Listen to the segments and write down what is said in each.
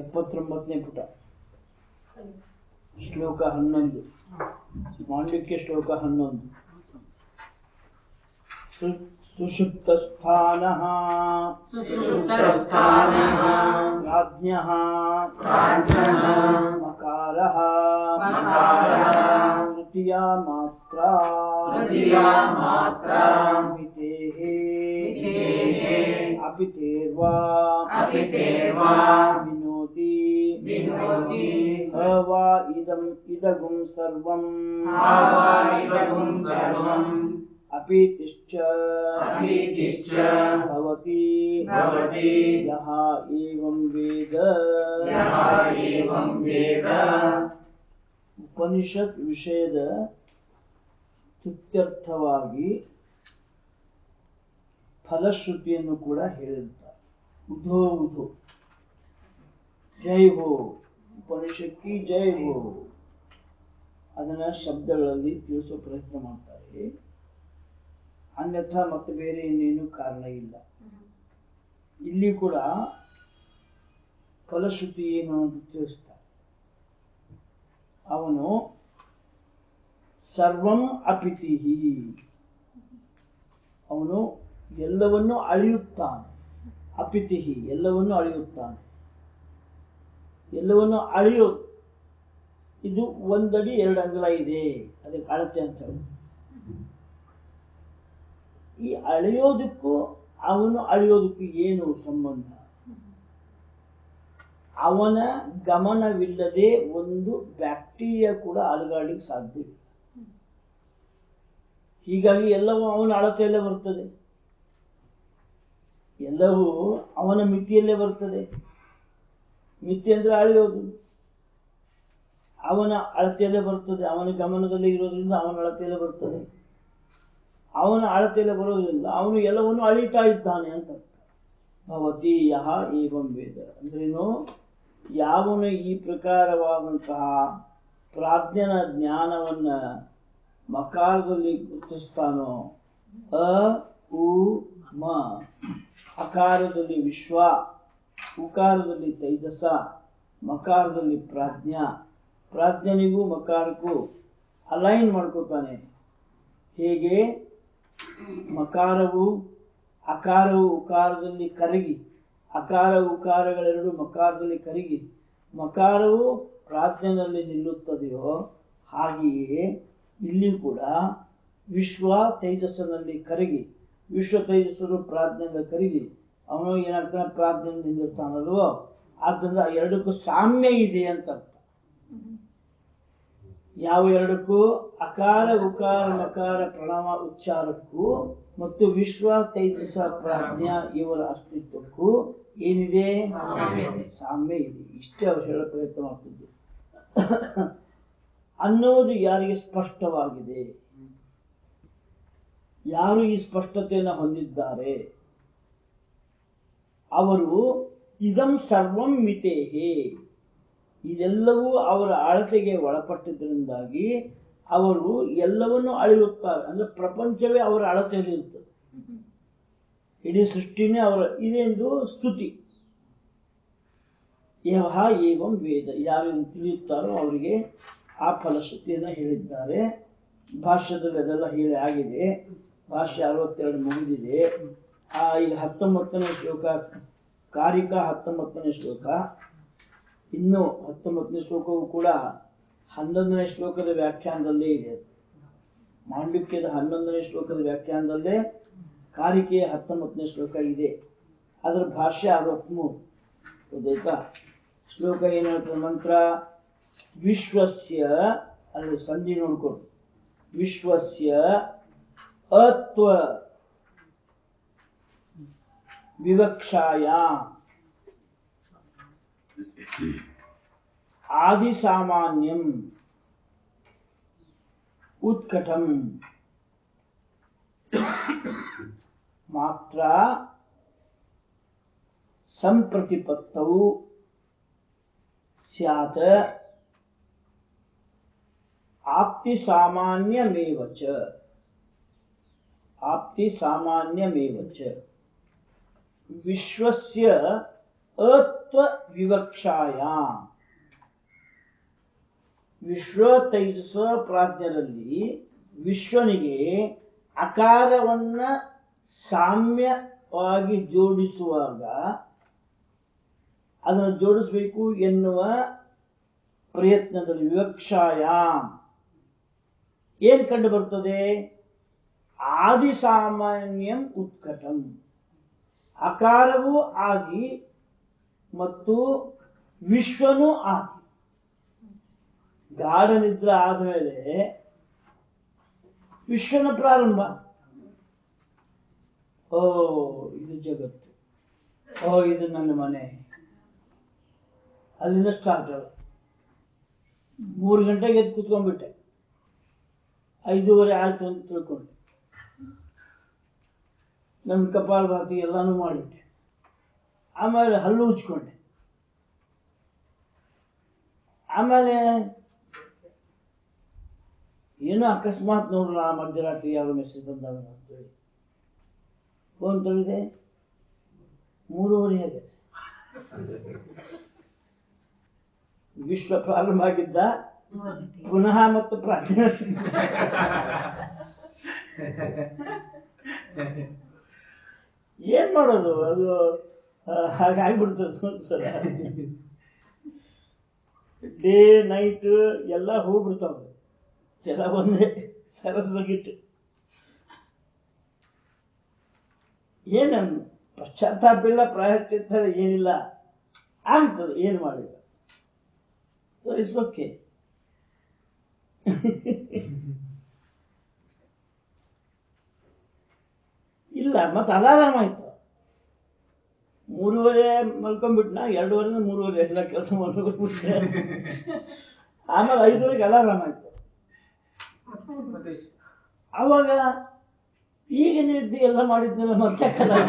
ಎಪ್ಪತ್ತೊಂಬತ್ತನೇ ಪುಟ ಶ್ಲೋಕ ಹನ್ನೊಂದು ಮಾಂಡಕ್ಯ ಶ್ಲೋಕ ಹನ್ನೊಂದು ಸು- ಸುಷುಪ್ತಸ್ಥಾನಃ ಸುಷುಪ್ತಸ್ಥಾನಃ ಪ್ರಾಜ್ಞಃ ಪ್ರಾಜ್ಞಃ ಮಕಾರಃ ಮಕಾರಃ ತೃತೀಯಾ ಮಾತ್ರಾ ತೃತೀಯಾ ಮಾತ್ರಾ ಮಿತೇಃ ಮಿತೇಃ ಅಪಿತೇರ್ವಾ ಅಪಿತೇರ್ವಾ ವಿನೋತಿ ವಿನೋತಿ ಹ ವಾ ಇದಂ ಇದಗುಂ ಸರ್ವಂ ಆವಾ ಇದಗುಂ ಸರ್ವಂ ಅಪೀತಿಶ್ಚ ಅಪೀತಿಶ್ಚ ಭವತಿ ಭವತಿ ಯಹ ಏವಂ ವೇದ ಯಹ ಏವಂ ವೇದ ಉಪನಿಷತ್ ವಿಷಯದ ತುತ್ಯರ್ಥವಾಗಿ ಫಲಶ್ರುತಿಯನ್ನು ಕೂಡ ಹೇಳಿರ್ತಾರೆ ಉಧೋ ಉಧೋ ಜೈ ಹೋ ಉಪನಿಷತ್ತಿ ಜೈ ಹೋ ಅದನ್ನ ಶಬ್ದಗಳಲ್ಲಿ ತಿಳಿಸೋ ಪ್ರಯತ್ನ ಮಾಡ್ತಾರೆ ಅನ್ಯಥಾ ಮತ್ತೆ ಬೇರೆ ಇನ್ನೇನು ಕಾರಣ ಇಲ್ಲ ಇಲ್ಲಿ ಕೂಡ ಫಲಶ್ರುತಿ ಏನು ಅಂತ ತಿಳಿಸ್ತಾರೆ ಅವನು ಸರ್ವಂ ಅಪಿತಿಹಿ ಅವನು ಎಲ್ಲವನ್ನು ಅಳಿಯುತ್ತಾನೆ ಅಪಿತಿಹಿ ಎಲ್ಲವನ್ನು ಅಳಿಯುತ್ತಾನೆ ಎಲ್ಲವನ್ನು ಅಳಿಯೋದು ಇದು ಒಂದಡಿ ಎರಡು ಅಂಗುಲ ಇದೆ ಅದಕ್ಕೆ ಅಳತೆ ಅಂತ ಹೇಳಿ ಈ ಅಳೆಯೋದಕ್ಕೂ ಅವನು ಅಳೆಯೋದಕ್ಕೂ ಏನು ಸಂಬಂಧ ಅವನ ಗಮನವಿಲ್ಲದೆ ಒಂದು ಬ್ಯಾಕ್ಟೀರಿಯಾ ಕೂಡ ಅಲುಗಾಡ್ಲಿಕ್ಕೆ ಸಾಧ್ಯವಿಲ್ಲ ಹೀಗಾಗಿ ಎಲ್ಲವೂ ಅವನ ಅಳತೆಯಲ್ಲೇ ಬರ್ತದೆ ಎಲ್ಲವೂ ಅವನ ಮಿತಿಯಲ್ಲೇ ಬರ್ತದೆ ಮಿತಿ ಅಂದ್ರೆ ಅಳೆಯೋದು ಅವನ ಅಳತೆಯಲ್ಲೇ ಬರ್ತದೆ ಅವನ ಗಮನದಲ್ಲಿ ಇರೋದ್ರಿಂದ ಅವನ ಅಳತೆಯಲ್ಲೇ ಬರ್ತದೆ ಅವನ ಅಳತೆಯಲ್ಲೇ ಬರೋದ್ರಿಂದ ಅವನು ಎಲ್ಲವನ್ನು ಅಳಿತಾ ಇದ್ದಾನೆ ಅಂತ ಅರ್ಥ. ಭವತಿ ಯಹ ಏವಂ ವೇದ ಅಂದ್ರೇನು ಯಾವನು ಈ ಪ್ರಕಾರವಾದಂತಹ ಪ್ರಾಜ್ಞನ ಜ್ಞಾನವನ್ನ ಮಕಾರದಲ್ಲಿ ಗುರುತಿಸ್ತಾನೋ ಅ ಉ ಮ ಅಕಾರದಲ್ಲಿ ವಿಶ್ವ ಉಕಾರದಲ್ಲಿ ತೈಜಸ ಮಕಾರದಲ್ಲಿ ಪ್ರಾಜ್ಞ ಪ್ರಾಜ್ಞನಿಗೂ ಮಕಾರಕ್ಕೂ ಅಲೈನ್ ಮಾಡ್ಕೋತಾನೆ ಹೇಗೆ ಮಕಾರವು ಅಕಾರವು ಉಕಾರದಲ್ಲಿ ಕರಗಿ ಅಕಾರ ಉಕಾರಗಳೆರಡು ಮಕಾರದಲ್ಲಿ ಕರಗಿ ಮಕಾರವು ಪ್ರಾಜ್ಞನಲ್ಲಿ ನಿಲ್ಲುತ್ತದೆಯೋ ಹಾಗೆಯೇ ಇಲ್ಲಿ ಕೂಡ ವಿಶ್ವ ತೇಜಸ್ಸಿನಲ್ಲಿ ಕರಗಿ ವಿಶ್ವ ತೇಜಸ್ಸರು ಪ್ರಾಜ್ಞೆಯಿಂದ ಕರಗಿ ಅವನು ಏನಾಗ್ತಾನೆ ಪ್ರಾಜ್ಞೆಯಿಂದ ನಿಲ್ಲಿರ್ತಾನಲ್ವೋ ಆದ್ದರಿಂದ ಎರಡಕ್ಕೂ ಸಾಮ್ಯ ಇದೆ ಅಂತ ಅರ್ಥ ಯಾವ ಎರಡಕ್ಕೂ ಅಕಾರ ಉಕಾರ ಮಕಾರ ಪ್ರಣವ ಉಚ್ಚಾರಕ್ಕೂ ಮತ್ತು ವಿಶ್ವ ತೈಜಸ ಪ್ರಾಜ್ಞ ಇವರ ಅಸ್ತಿತ್ವಕ್ಕೂ ಏನಿದೆ ಸಾಮ್ಯ ಇದೆ. ಸಾಮ್ಯ ಇದೆ ಇಷ್ಟೇ ಅವರು ಹೇಳೋ ಪ್ರಯತ್ನ ಮಾಡ್ತಿದ್ದು ಅನ್ನೋದು ಯಾರಿಗೆ ಸ್ಪಷ್ಟವಾಗಿದೆ ಯಾರು ಈ ಸ್ಪಷ್ಟತೆಯನ್ನು ಹೊಂದಿದ್ದಾರೆ ಅವರು ಇದಂ ಸರ್ವಂ ಮಿತೇಹೇ ಇದೆಲ್ಲವೂ ಅವರ ಅಳತೆಗೆ ಒಳಪಟ್ಟಿದ್ದರಿಂದಾಗಿ ಅವರು ಎಲ್ಲವನ್ನು ಅಳೆಯುತ್ತಾರೆ ಅಂದ್ರೆ ಪ್ರಪಂಚವೇ ಅವರ ಅಳತೆಯಲ್ಲಿ ಇರ್ತದೆ ಇಡೀ ಸೃಷ್ಟಿನೇ ಅವರ ಇದೆಂದು ಸ್ತುತಿ ಯಹ ಏವಂ ವೇದ ಯಾರು ಇದನ್ನು ತಿಳಿಯುತ್ತಾರೋ ಅವರಿಗೆ ಆ ಫಲಶ್ರುತಿಯನ್ನು ಹೇಳಿದ್ದಾರೆ ಭಾಷ್ಯದಲ್ಲಿ ಅದೆಲ್ಲ ಹೇಳಿ ಆಗಿದೆ ಭಾಷ್ಯ ಅರವತ್ತೆರಡು ಮುಗಿದಿದೆ ಆ ಈಗ ಹತ್ತೊಂಬತ್ತನೇ ಶ್ಲೋಕ ಕಾರಿಕ ಹತ್ತೊಂಬತ್ತನೇ ಶ್ಲೋಕ ಇನ್ನು ಹತ್ತೊಂಬತ್ತನೇ ಶ್ಲೋಕವು ಕೂಡ ಹನ್ನೊಂದನೇ ಶ್ಲೋಕದ ವ್ಯಾಖ್ಯಾನದಲ್ಲೇ ಇದೆ ಮಾಂಡುಕ್ಯದ ಹನ್ನೊಂದನೇ ಶ್ಲೋಕದ ವ್ಯಾಖ್ಯಾನದಲ್ಲೇ ಕಾರಿಕೆಯ ಹತ್ತೊಂಬತ್ತನೇ ಶ್ಲೋಕ ಇದೆ ಅದರ ಭಾಷ್ಯ ಅರವತ್ಮೂರು ಗೊತ್ತಾಯ್ತಾ ಶ್ಲೋಕ ಏನ್ ಹೇಳ್ತದೆ ಮಂತ್ರ ವಿಶ್ವಸ್ಯ ಅಲ್ಲಿ ಸಂಧಿ ನೋಡ್ಕೊಂಡು ವಿಶ್ವಸ್ಯ ಅತ್ವ ವಿವಕ್ಷಾಯ ಆದಿಸಾಮಾನ್ಯಂ ಉತ್ಕಟಂ ಮಾತ್ರ ಸಂಪ್ರತಿಪತ್ತೌ ಸ್ಯಾತ್ ಆಪ್ತಿ ಸಾಮಾನ್ಯಮೇವ ಚ ಆಪ್ತಿ ಸಾಮಾನ್ಯಮೇವ ಚ ವಿಶ್ವಸ್ಯ ಅತ್ವ ಅತ್ವ ವಿವಕ್ಷಾಯ ವಿಶ್ವ ತೈಜಸ ಪ್ರಾಜ್ಞರಲ್ಲಿ ವಿಶ್ವನಿಗೆ ಅಕಾರವನ್ನ ಸಾಮ್ಯವಾಗಿ ಜೋಡಿಸುವಾಗ ಅದನ್ನು ಜೋಡಿಸಬೇಕು ಎನ್ನುವ ಪ್ರಯತ್ನದಲ್ಲಿ ವಿವಕ್ಷಾಯ ಏನ್ ಕಂಡು ಬರ್ತದೆ ಆದಿ ಸಾಮಾನ್ಯಂ ಉತ್ಕಟಂ ಅಕಾರವೂ ಆದಿ ಮತ್ತು ವಿಶ್ವನೂ ಆದಿ ಗಾಢ ನಿದ್ರೆ ಆದಮೇಲೆ ವಿಶ್ವನ ಪ್ರಾರಂಭ ಓ ಇದು ಜಗತ್ತು ಓ ಇದು ನನ್ನ ಮನೆ ಅಲ್ಲಿಂದ ಸ್ಟಾರ್ಟ್ ಅದು ಮೂರು ಗಂಟೆಗೆ ಎದ್ದು ಕುತ್ಕೊಂಡ್ಬಿಟ್ಟೆ ಐದೂವರೆ ಆಯ್ತು ಅಂತ ತಿಳ್ಕೊಂಡೆ ನನ್ನ ಕಪಾಲಭಾತಿ ಎಲ್ಲಾನು ಮಾಡಿಟ್ಟೆ ಆಮೇಲೆ ಹಲ್ಲು ಉಜ್ಕೊಂಡೆ ಆಮೇಲೆ ಏನೋ ಅಕಸ್ಮಾತ್ ನೋಡ್ರ ಮಧ್ಯರಾತ್ರಿ ಯಾರೋ ಮೆಸೇಜ್ ಬಂದಾಗ ಅಂತೇಳಿ ಫೋನ್ ತೆಗೆದೆ ಮೂರುವರೆ ಆಗಿದೆ ವಿಶ್ವ ಪ್ರಾರಂಭ ಆಗಿದ್ದ ಪುನಃ ಮತ್ತು ಪ್ರಾರ್ಥನೆ ಏನ್ ಮಾಡೋದು ಅದು ಆ, ಹಾಗಾಗ್ಬಿಡ್ತದೆ ಒಂದ್ಸಲ ಡೇ ನೈಟ್ ಎಲ್ಲ ಹೋಗ್ಬಿಡ್ತಾವ ಎಲ್ಲ ಒಂದೇ ಸರಸಗಿಟ್ಟು ಏನ ಪಶ್ಚಾತ್ತಾಪ ಇಲ್ಲ ಪ್ರಾಯಶ್ಚಿತ್ತ ಏನಿಲ್ಲ ಆಗ್ತದೆ ಏನು ಮಾಡಿಲ್ಲ ಸೊ ಇಟ್ಸ್ ಓಕೆ ಇಲ್ಲ ಮತ್ತೆ ಅಲಾರಾಮ್ ಆಯ್ತು ಮೂರುವರೆ ಮಲ್ಕೊಂಡ್ಬಿಟ್ನ ಎರಡೂವರೆ ಮೂರುವರೆ ಎಲ್ಲ ಕೆಲಸ ಮಾಡ್ಕೊಂಡ್ಬಿಟ್ಟೆ ಆಮೇಲೆ ಐದುವರೆಗೆ ಅಲಾರಾಮ್ ಆಯ್ತು ಅವಾಗ ಈಗ ನಿದ್ದೆ ಎಲ್ಲ ಮಾಡಿದ್ನೆಲ್ಲ ಮತ್ತೆ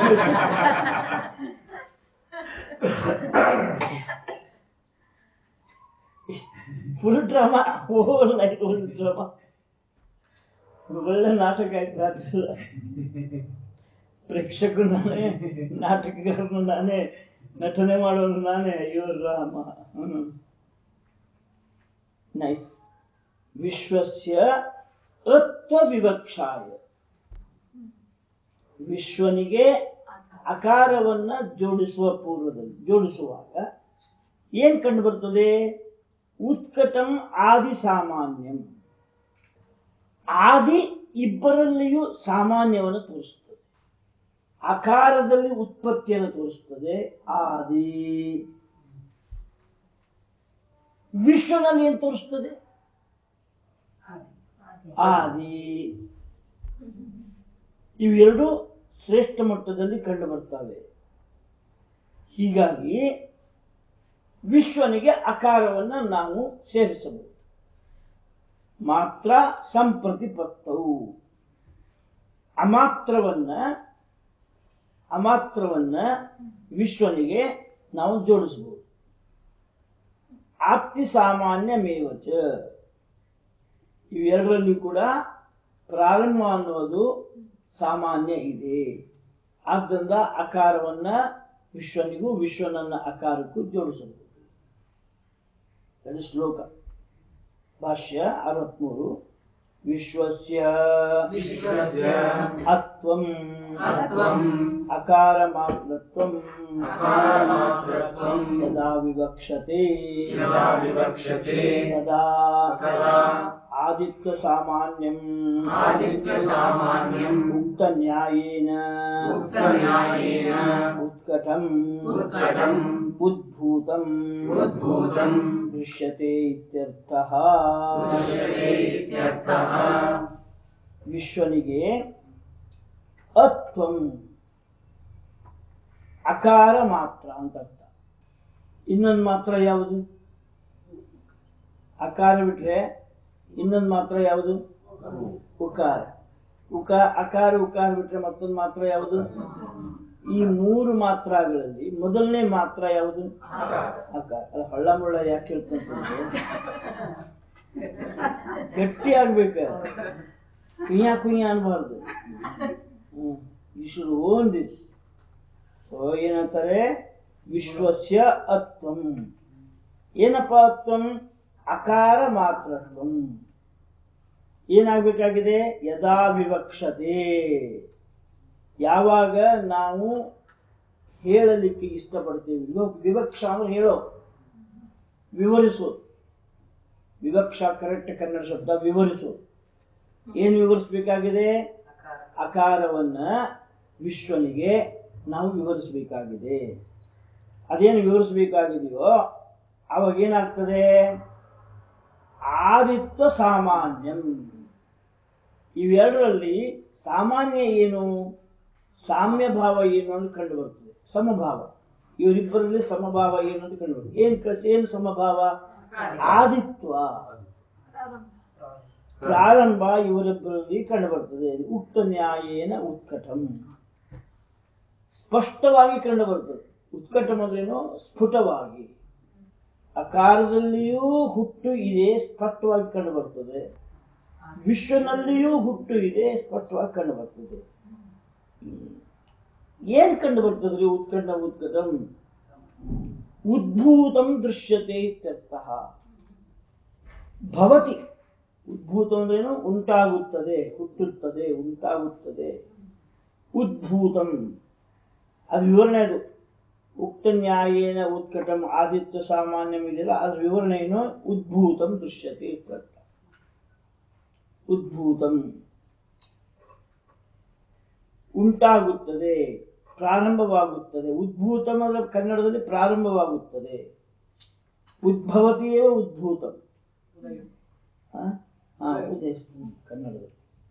full drama whole night full drama ಒಳ್ಳೆ ನಾಟಕ ಆಯ್ತು ರಾತ್ರಿ ಎಲ್ಲ. ಪ್ರೇಕ್ಷಕರು ನಾನೇ ನಾಟಕಗಾರನು ನಾನೇ ನಟನೆ ಮಾಡೋನು ನಾನೇ ಅಯ್ಯೋ ರಾಮ ನೈಸ್ ವಿಶ್ವಸ್ಯ ಅತ್ವ ವಿವಕ್ಷಾಯ ವಿಶ್ವನಿಗೆ ಅಕಾರವನ್ನ ಜೋಡಿಸುವ ಪೂರ್ವದಲ್ಲಿ ಜೋಡಿಸುವಾಗ ಏನ್ ಕಂಡು ಬರ್ತದೆ ಉತ್ಕಟಂ ಆದಿ ಸಾಮಾನ್ಯಂ ಆದಿ ಇಬ್ಬರಲ್ಲಿಯೂ ಸಾಮಾನ್ಯವನ್ನು ತೋರಿಸ್ತದೆ ಅಕಾರದಲ್ಲಿ ಉತ್ಪತ್ತಿಯನ್ನು ತೋರಿಸ್ತದೆ ಆದಿ ವಿಶ್ವನಲ್ಲಿ ಏನ್ ತೋರಿಸ್ತದೆ ಆದಿ ಇವೆರಡು ಶ್ರೇಷ್ಠ ಮಟ್ಟದಲ್ಲಿ ಕಂಡು ಬರ್ತವೆ ಹೀಗಾಗಿ ವಿಶ್ವನಿಗೆ ಅಕಾರವನ್ನ ನಾವು ಸೇರಿಸಬಹುದು ಮಾತ್ರ ಸಂಪ್ರತಿಪತ್ತವು ಅಮಾತ್ರವನ್ನ ಅಮಾತ್ರವನ್ನ ವಿಶ್ವನಿಗೆ ನಾವು ಜೋಡಿಸಬಹುದು ಆಪ್ತಿ ಸಾಮಾನ್ಯ ಮೇವಚ ಇವೆರಡರಲ್ಲಿ ಕೂಡ ಪ್ರಾರಂಭ ಅನ್ನೋದು ಸಾಮಾನ್ಯ ಇದೆ ಆದ್ದರಿಂದ ಅಕಾರವನ್ನ ವಿಶ್ವನಿಗೂ ವಿಶ್ವನನ್ನ ಅಕಾರಕ್ಕೂ ಜೋಡಿಸಬಹುದು ಅದು ಶ್ಲೋಕ ಭಾಷ್ಯ ಅರವತ್ಮೂರು ವಿಶ್ವಸ್ಯ ವಿಶ್ವಸ್ಯ ಅತ್ವಂ ಅತ್ವಂ ಅಕಾರ ಮಾತ್ರತ್ವಂ ಅಕಾರಮಾತ್ರತ್ವಂ ಯದಾ ವಿವಕ್ಷತೆ ಯದಾ ವಿವಕ್ಷತೆ ತದಾ ತದಾ ಆದಿತ್ಯ ಸಾಮಾನ್ಯಂ ಆದಿತ್ಯ ಸಾಮಾನ್ಯಂ ಉಕ್ತ ನ್ಯಾಯೇನ ಉಕ್ತನ್ಯಾಯೇನ ಉತ್ಕಟಂ ಉತ್ಕಟಂ ಉದ್ಭೂತಂ ಉದ್ಭೂತಂ ದೃಶ್ಯತೆ ಇತ್ಯರ್ಥಃ ದೃಶ್ಯತೆ ಇತ್ಯರ್ಥಃ ವಿಶ್ವನಿಗೆ ಅತ್ವಂ ಅಕಾರ ಮಾತ್ರ ಅಂತ ಅರ್ಥ ಇನ್ನೊಂದು ಮಾತ್ರ ಯಾವುದು ಅಕಾರ ಬಿಟ್ರೆ ಇನ್ನೊಂದು ಮಾತ್ರ ಯಾವುದು ಉಕಾರ ಉಕ ಅಕಾರ ಉಕಾರ ಬಿಟ್ರೆ ಮತ್ತೊಂದು ಮಾತ್ರ ಯಾವುದು ಈ ಮೂರು ಮಾತ್ರಗಳಲ್ಲಿ ಮೊದಲನೇ ಮಾತ್ರ ಯಾವುದು ಅಕಾರ ಅಲ್ಲ ಹಳ್ಳ ಮುಳ್ಳ ಯಾಕೆ ಹೇಳ್ಕೊಂತಂದ್ರೆ ಗಟ್ಟಿ ಆಗ್ಬೇಕು ಕುಯ್ಯ ಕುಯ್ಯ ಅನ್ಬಾರ್ದು hmm you should own this so ಏನಂತಾರೆ ವಿಶ್ವಸ್ಯ ಅತ್ವಂ ಏನಪ್ಪ ಅತ್ವಂ ಅಕಾರ ಮಾತ್ರತ್ವಂ ಏನಾಗಬೇಕಾಗಿದೆ ಯದಾ ವಿವಕ್ಷತೆ ಯಾವಾಗ ನಾವು ಹೇಳಲಿಕ್ಕೆ ಇಷ್ಟಪಡ್ತೇವೆ ವಿವ- ವಿವಕ್ಷ ಅಂದ್ರೆ ಹೇಳೋ ವಿವರಿಸೋದು ವಿವಕ್ಷ ಕರೆಕ್ಟ್ ಕನ್ನಡ ಶಬ್ದ ವಿವರಿಸೋದು ಏನು ವಿವರಿಸಬೇಕಾಗಿದೆ ಅಕಾರವನ್ನ ವಿಶ್ವನಿಗೆ ನಾವು ವಿವರಿಸಬೇಕಾಗಿದೆ ಅದೇನು ವಿವರಿಸಬೇಕಾಗಿದೆಯೋ ಅವಾಗ ಏನಾಗ್ತದೆ ಆದಿತ್ವ ಸಾಮಾನ್ಯಂ ಇವೆರಡರಲ್ಲಿ ಸಾಮಾನ್ಯ ಏನು ಸಾಮ್ಯ ಭಾವ ಏನು ಅಂತ ಕಂಡು ಬರ್ತದೆ ಸಮಭಾವ ಇವರಿಬ್ಬರಲ್ಲಿ ಸಮಭಾವ ಏನು ಅಂತ ಕಂಡು ಬರ್ತದೆ ಏನ್ ಕಸ್ ಏನು ಸಮಭಾವ ಆದಿತ್ವ ಪ್ರಾರಂಭ ಇವರಿಬ್ಬರಲ್ಲಿ ಕಂಡು ಬರ್ತದೆ ಉಕ್ತ ನ್ಯಾಯೇನ ಉತ್ಕಟಂ ಸ್ಪಷ್ಟವಾಗಿ ಕಂಡು ಬರ್ತದೆ ಉತ್ಕಟಂ ಅಂದ್ರೇನು ಸ್ಫುಟವಾಗಿ ಅಕಾರದಲ್ಲಿಯೂ ಹುಟ್ಟು ಇದೆ ಸ್ಪಷ್ಟವಾಗಿ ಕಂಡು ಬರ್ತದೆ ವಿಶ್ವನಲ್ಲಿಯೂ ಹುಟ್ಟು ಇದೆ ಸ್ಪಷ್ಟವಾಗಿ ಕಂಡು ಬರ್ತದೆ ಏನ್ ಕಂಡು ಬರ್ತದ್ರಿ ಉತ್ಕಂಡ ಉತ್ಕಟಂ ಉದ್ಭೂತಂ ದೃಶ್ಯತೆ ಇತ್ಯರ್ಥಃ ಭವತಿ ಉದ್ಭೂತ ಅಂದ್ರೇನು ಉಂಟಾಗುತ್ತದೆ ಹುಟ್ಟುತ್ತದೆ ಉಂಟಾಗುತ್ತದೆ ಉದ್ಭೂತಂ ಅದು ವಿವರಣೆ ಅದು ಉಕ್ತ ನ್ಯಾಯೇನ ಉತ್ಕಟಂ ಆದಿತ್ಯ ಸಾಮಾನ್ಯಂ ಇದೆಯಲ್ಲ ಅದ್ರ ವಿವರಣೆ ಏನು ಉದ್ಭೂತಂ ದೃಶ್ಯತೆ ಇತ್ಯರ್ಥ ಉದ್ಭೂತಂ ಉಂಟಾಗುತ್ತದೆ ಪ್ರಾರಂಭವಾಗುತ್ತದೆ ಉದ್ಭೂತಂ ಅಂದ್ರೆ ಕನ್ನಡದಲ್ಲಿ ಪ್ರಾರಂಭವಾಗುತ್ತದೆ ಉದ್ಭವತಿಯೇ ಉದ್ಭೂತಂ ಹ? ಹಾ ಉದಯಿಸ್ತೀನಿ ಕನ್ನಡದಲ್ಲಿ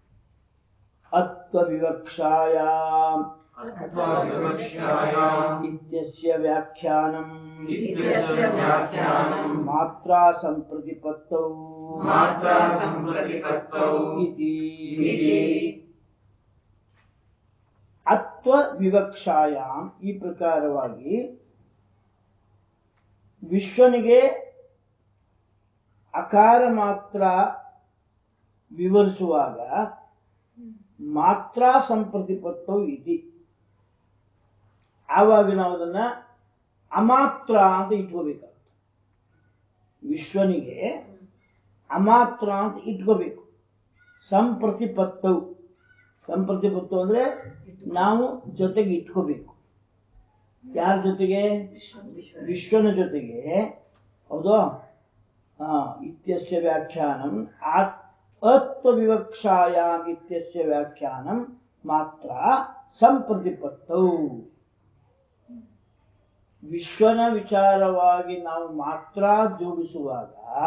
ಅತ್ವವಿವಕ್ಷಾಯಾಮ್ ಅತ್ವವಿವಕ್ಷಾಯಾಮ್ ಇತ್ಯಸ್ಯ ವ್ಯಾಖ್ಯಾನಂ ಇತ್ಯಸ್ಯ ವ್ಯಾಖ್ಯಾನಂ ಮಾತ್ರಾ ಸಂಪ್ರತಿಪತ್ತೌ ಮಾತ್ರಾ ಸಂಪ್ರತಿಪತ್ತೌ ಇತಿ ಇತಿ ಅತ್ವ ವಿವಕ್ಷಾಯಾಮ್ ಈ ಪ್ರಕಾರವಾಗಿ ವಿಶ್ವನಿಗೆ ಅಕಾರ ಮಾತ್ರ ವಿವರಿಸುವಾಗ ಮಾತ್ರಾ ಸಂಪ್ರತಿಪತ್ತೌ ಇತಿ ಆವಾಗ ನಾವು ಅದನ್ನ ಅಮಾತ್ರ ಅಂತ ಇಟ್ಕೋಬೇಕಾಗ್ತದೆ ವಿಶ್ವನಿಗೆ ಅಮಾತ್ರ ಅಂತ ಇಟ್ಕೋಬೇಕು ಸಂಪ್ರತಿಪತ್ತವು ಸಂಪ್ರತಿಪತ್ತು ಅಂದ್ರೆ ನಾವು ಜೊತೆಗೆ ಇಟ್ಕೋಬೇಕು ಯಾರ ಜೊತೆಗೆ ವಿಶ್ವನ ಜೊತೆಗೆ ಹೌದು ಹಾ ಇತ್ಯಸ್ಯ ವ್ಯಾಖ್ಯಾನಂ ಆತ್ ಅತ್ವವಿವಕ್ಷಾಯಾಮ್ ಇತ್ಯಸ್ಯ ವ್ಯಾಖ್ಯಾನಂ ಮಾತ್ರ ಸಂಪ್ರತಿಪತ್ತೌ ವಿಶ್ವನ ವಿಚಾರವಾಗಿ ನಾವು ಮಾತ್ರ ಜೋಡಿಸುವಾಗ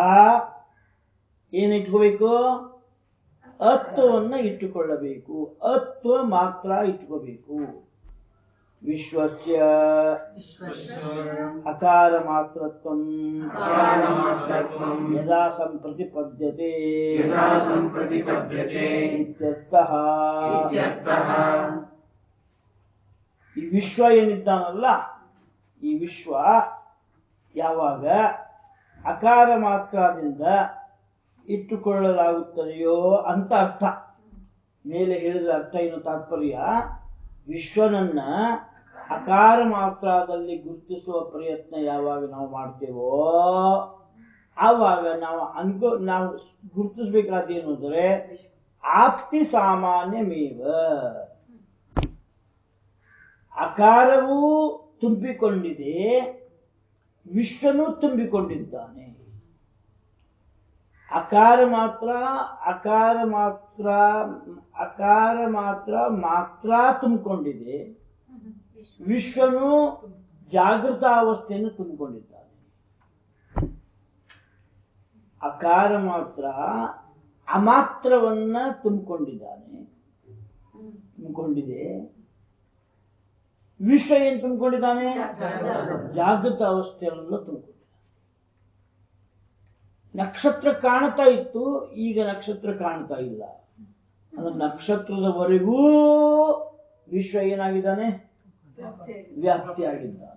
ಏನ್ ಇಟ್ಕೋಬೇಕು ಅತ್ವವನ್ನ ಇಟ್ಟುಕೊಳ್ಳಬೇಕು ಅತ್ವ ಮಾತ್ರ ಇಟ್ಕೋಬೇಕು ವಿಶ್ವಸ್ಯ ಅಕಾರ ಮಾತ್ರತ್ವಂ ಅಕಾರಮಾತ್ರತ್ವಂ ಯದಾ ಸಂಪ್ರತಿಪದ್ಯತೆ ಯದಾ ಸಂಪ್ರತಿಪದ್ಯತೆ ಇತ್ಯರ್ಥಃ ಇತ್ಯರ್ಥಃ ಈ ವಿಶ್ವ ಏನಿದ್ದಾನಲ್ಲ ಈ ವಿಶ್ವ ಯಾವಾಗ ಅಕಾರ ಮಾತ್ರದಿಂದ ಇಟ್ಟುಕೊಳ್ಳಲಾಗುತ್ತದೆಯೋ ಅಂತ ಅರ್ಥ ಮೇಲೆ ಹೇಳಿದ ಅರ್ಥ ಏನು ತಾತ್ಪರ್ಯ ವಿಶ್ವನನ್ನ ಅಕಾರ ಮಾತ್ರದಲ್ಲಿ ಗುರುತಿಸುವ ಪ್ರಯತ್ನ ಯಾವಾಗ ನಾವು ಮಾಡ್ತೇವೋ ಆವಾಗ ನಾವು ಅನ್ಕೋ ನಾವು ಗುರುತಿಸ್ಬೇಕಾದೇನು ಅಂದ್ರೆ ಆಪ್ತಿ ಸಾಮಾನ್ಯಮೇವ ಅಕಾರವೂ ತುಂಬಿಕೊಂಡಿದೆ ವಿಶ್ವನೂ ತುಂಬಿಕೊಂಡಿದ್ದಾನೆ ಅಕಾರ ಮಾತ್ರ ಅಕಾರ ಮಾತ್ರ ಅಕಾರ ಮಾತ್ರ ಮಾತ್ರ ತುಂಬಿಕೊಂಡಿದೆ ವಿಶ್ವನು ಜಾಗೃತಾವಸ್ಥೆಯನ್ನು ತುಂಬಿಕೊಂಡಿದ್ದಾನೆ ಅಕಾರ ಮಾತ್ರ ಅಮಾತ್ರವನ್ನ ತುಂಬಿಕೊಂಡಿದ್ದಾನೆ ತುಂಬಿಕೊಂಡಿದೆ ವಿಶ್ವ ಏನ್ ತುಂಬಿಕೊಂಡಿದ್ದಾನೆ ಜಾಗೃತ ಅವಸ್ಥೆಯಲ್ಲ ತುಂಬಿಕೊಂಡಿದ್ದಾನೆ ನಕ್ಷತ್ರ ಕಾಣ್ತಾ ಇತ್ತು ಈಗ ನಕ್ಷತ್ರ ಕಾಣ್ತಾ ಇಲ್ಲ ಅಂದ್ರೆ ನಕ್ಷತ್ರದವರೆಗೂ ವಿಶ್ವ ಏನಾಗಿದ್ದಾನೆ ವ್ಯಾಪ್ತಿಯಾಗಿದ್ದಾನೆ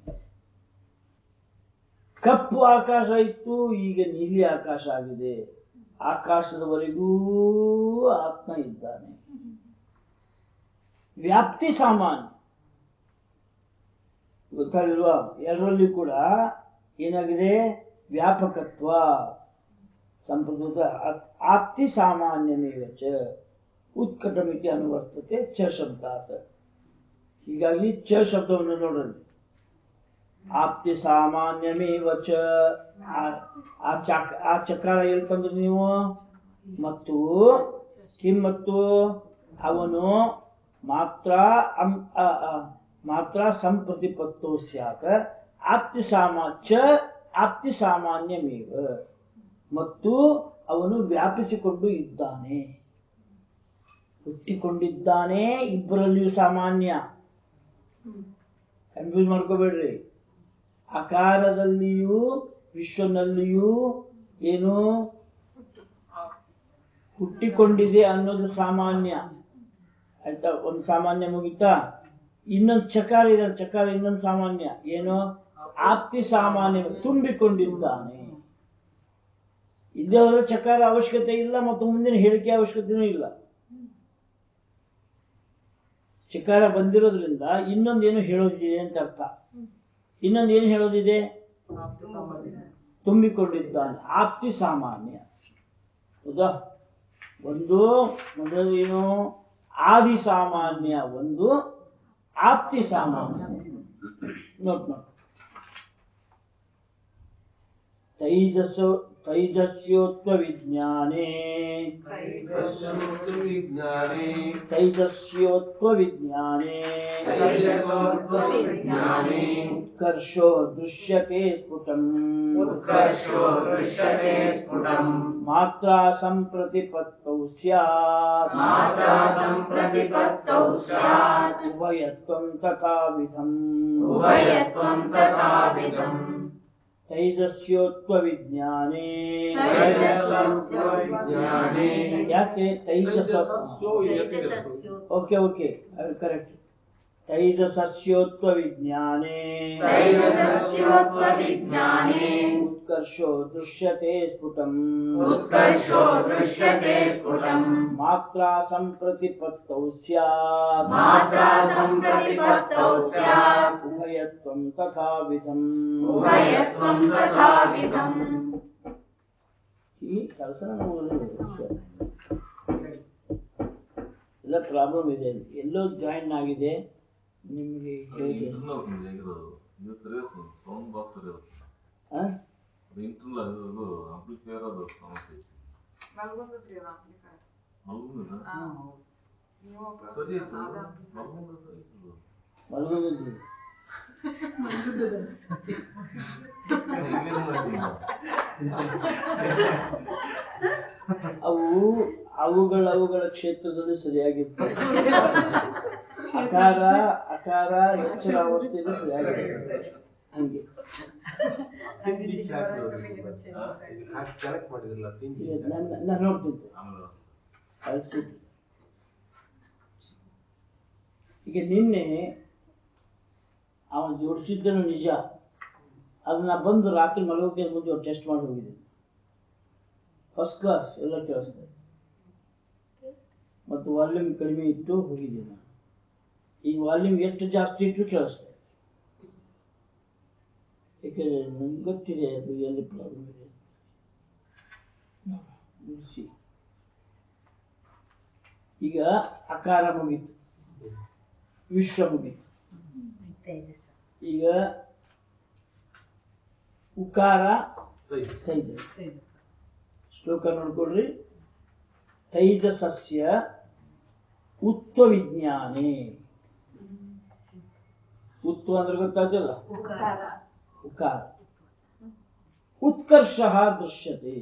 ಕಪ್ಪು ಆಕಾಶ ಇತ್ತು ಈಗ ನೀಲಿ ಆಕಾಶ ಆಗಿದೆ ಆಕಾಶದವರೆಗೂ ಆತ್ಮ ಇದ್ದಾನೆ ವ್ಯಾಪ್ತಿ ಸಾಮಾನ್ಯ ಗೊತ್ತಾಗಿಲ್ವಾ ಎರಡರಲ್ಲಿ ಕೂಡ ಏನಾಗಿದೆ ವ್ಯಾಪಕತ್ವ ಸಂಪ್ರದಾಯ ಆ- ಆಪ್ತಿ ಸಾಮಾನ್ಯಮೇವ ಚ ಉತ್ಕಟಮಿತಿ ಅನುವರ್ತತೆ ಚ ಶಬ್ದಾತ್ ಹೀಗಾಗಿ ಚ ಶಬ್ದವನ್ನು ನೋಡ್ರಿ ಆಪ್ತಿ ಸಾಮಾನ್ಯಮೇವ ಚ ಆ- ಆ ಚಕ್ ಆ ಚಕಾರ ಎಲ್ಲಿ ತಂದ್ರಿ ನೀವು ಮತ್ತು ಕಿಂ ಮತ್ತು ಅವನು ಮಾತ್ರ ಅಂ ಅ- ಅ- ಮಾತ್ರ ಸಂಪ್ರತಿಪತ್ತೋ ಸ್ಯಾತ್ ಆಪ್ತಿ ಸಾಮಾ ಚ ಆಪ್ತಿ ಸಾಮಾನ್ಯಮೇವ ಮತ್ತು ಅವನು ವ್ಯಾಪಿಸಿಕೊಂಡು ಇದ್ದಾನೆ ಹುಟ್ಟಿಕೊಂಡಿದ್ದಾನೆ ಇಬ್ಬರಲ್ಲಿಯೂ ಸಾಮಾನ್ಯ ಕನ್ಫ್ಯೂಸ್ ಮಾಡ್ಕೋಬೇಡ್ರಿ ಆಕಾರದಲ್ಲಿಯೂ ವಿಶ್ವನಲ್ಲಿಯೂ ಏನು ಹುಟ್ಟಿಕೊಂಡಿದೆ ಅನ್ನೋದು ಸಾಮಾನ್ಯ ಆಯ್ತಾ ಒಂದು ಸಾಮಾನ್ಯ ಮುಗಿತಾ ಇನ್ನೊಂದು ಚಕಾರ ಇದೆ ಚಕಾರ ಇನ್ನೊಂದು ಸಾಮಾನ್ಯ ಏನು ಆಪ್ತಿ ಸಾಮಾನ್ಯ ತುಂಬಿಕೊಂಡಿದ್ದಾನೆ ಇಲ್ಲೇ ಹೋದ್ರೆ ಚಕಾರ ಅವಶ್ಯಕತೆ ಇಲ್ಲ ಮತ್ತು ಮುಂದಿನ ಹೇಳಿಕೆ ಅವಶ್ಯಕತೆನೂ ಇಲ್ಲ ಚಕಾರ ಬಂದಿರೋದ್ರಿಂದ ಇನ್ನೊಂದೇನು ಹೇಳೋದಿದೆ ಅಂತ ಅರ್ಥ ಇನ್ನೊಂದೇನು ಹೇಳೋದಿದೆ ತುಂಬಿಕೊಂಡಿದ್ದಾನೆ ಆಪ್ತಿ ಸಾಮಾನ್ಯ ಹೌದಾ ಒಂದು ಮೊದಲು ಏನು ಆದಿ ಸಾಮಾನ್ಯ ಒಂದು ಆಪ್ತಿ ಸಾಮಾನ್ಯ ನೋಟ್ ನೋಟ್ ತೈಜಸ ತೈಜಸ್ಯೋತ್ವ ವಿಜ್ಞಾನೇ ವಿಜ್ಞಾನೇ ತೈಜಸ್ಯೋತ್ವ ವಿಜ್ಞಾನೇ ವಿಜ್ಞಾನೇ ಉತ್ಕರ್ಷೋ ದೃಶ್ಯತೆ ಸ್ಫುಟಂ ಉತ್ಕರ್ಷೋ ದೃಶ್ಯತೆ ಸ್ಫುಟಂ ಮಾತ್ರಾ ಸಂಪ್ರತಿಪತ್ತೌ ಸ್ಯಾತ್ ಮಾತ್ರಾ ಸಂಪ್ರತಿಪತ್ತೌ ಸ್ಯಾತ್ ಉಭಯತ್ವಂ ತಥಾವಿಧಂ ಉಭಯತ್ವಂ ತಥಾವಿಧಂ ತೈಜಸ್ಯೋತ್ವ ವಿಜ್ಞಾನೇ ತೈಜಸ್ಸೋ ವಿಜ್ಞಾನೇ ಯಾಕೆ ತೈಜಸ ಓಕೆ ಓಕೆ ಕರೆಕ್ಟ್ ತೈಜಸಸ್ಯೋತ್ವ ವಿಜ್ಞಾನೇ ತೈಜಸಸ್ಯೋತ್ವ ವಿಜ್ಞಾನೇ ಉತ್ಕರ್ಷೋ ದೃಶ್ಯತೆ ಸ್ಫುಟಂ ಉತ್ಕರ್ಷೋ ದೃಶ್ಯತೆ ಸ್ಫುಟಂ ಮಾತ್ರಾ ಸಂಪ್ರತಿಪತ್ತೌ ಸ್ಯಾತ್ ಮಾತ್ರಾ ಸಂಪ್ರತಿಪತ್ತೌ ಸ್ಯಾತ್ ಉಭಯತ್ವಂ ತಥಾವಿಧಂ ಉಭಯತ್ವಂ ತಥಾವಿಧಂ ಈ ಕೆಲಸ ಎಲ್ಲ ಪ್ರಾಬ್ಲಮ್ ಇದೆ ಎಲ್ಲೋ ಜಾಯಿನ್ ಆಗಿದೆ ನಿಮಗೆ ಹೇಗೆ ಇಂಟರ್ನಲ್ ಹೇಗಿರೋದು ಇದು ಸರಿಯಾದ ಸೌಂಡ್ ಬಾಕ್ಸ್ ಸರಿಯಾದ ಆ? ಅದು ಇಂಟರ್ನಲ್ ಅದು ಆಂಪ್ಲಿಫೈಯರ್ ಅದು ಸಮಸ್ಯೆ ಐತಿ ಮಲ್ಗೊಂದದ್ರಿ ಅದು amplifier. ಮಲ್ಗುಂದ ಆ, ನೀವು ಉಪಯೋಗ ಸರಿ ಇತ್ತು ಅದು amplifier. ಮಲ್ಗುಂದ ಸರಿ ಇತ್ತು ಮಲಗುದಿದ್ರಿ ಇಲ್ಲೇನು ಮಾಡಿದ್ವಿ ನಾವು ಅವು ಅವುಗಳ ಅವುಗಳ ಕ್ಷೇತ್ರದಲ್ಲಿ ಸರಿಯಾಗಿರ್ತವೆ ಅಕಾರ ಅಕಾರ ಎಚ್ಚರ ಅವಸ್ಥೆಯಲ್ಲಿ ಸರಿಯಾಗಿರ್ತದೆ ಹಂಗೆ ಕನೆಕ್ಟ್ ಮಾಡಿದ್ರಲ್ಲ ಈಗ ನನ್ನ ನಾನು ನೋಡ್ತೀನಿ ಆಮೇಲೆ ಅಳಿಸಿ ಈಗ ನಿನ್ನೆ ಅವನು ಜೋಡಿಸಿದ್ದನು ನಿಜ ಅದನ್ನ ಬಂದು ರಾತ್ರಿ ಮಲಗೋಕೆ ಮುಂಚೆ ಟೆಸ್ಟ್ ಮಾಡಿ ಹೋಗಿದ್ದೀನಿ ಫಸ್ಟ್ ಕ್ಲಾಸ್ ಎಲ್ಲ ಕೇಳಿಸ್ತದೆ ಮತ್ತು ವಾಲ್ಯೂಮ್ ಕಡಿಮೆ ಇಟ್ಟು ಹೋಗಿದ್ದೀನಿ ನಾನು ಈಗ ವಾಲ್ಯೂಮ್ ಎಷ್ಟು ಜಾಸ್ತಿ ಇಟ್ಟು ಕೇಳಿಸ್ತದೆ ಯಾಕೆಂದ್ರೆ ನನ್ಗೆ ಗೊತ್ತಿದೆ ಅದು ಎಲ್ಲಿ ಪ್ರಾಬ್ಲಮ್ ಇದೆ ಬಿಡಿಸಿ ಈಗ ಅಕಾರ ಮುಗೀತು ವಿಶ್ವ ಮುಗೀತು ಈಗ ಉಕಾರ ತೈಜಸ್ ಶ್ಲೋಕ ನೋಡ್ಕೊಳ್ರಿ ತೈಜಸಸ್ಯ ಉತ್ವ ವಿಜ್ಞಾನೇ ಉತ್ವ ಅಂದ್ರೆ ಗೊತ್ತಾಗ್ತಿಲ್ಲ ಉಕಾರ ಉತ್ಕರ್ಷ ದೃಶ್ಯತೆ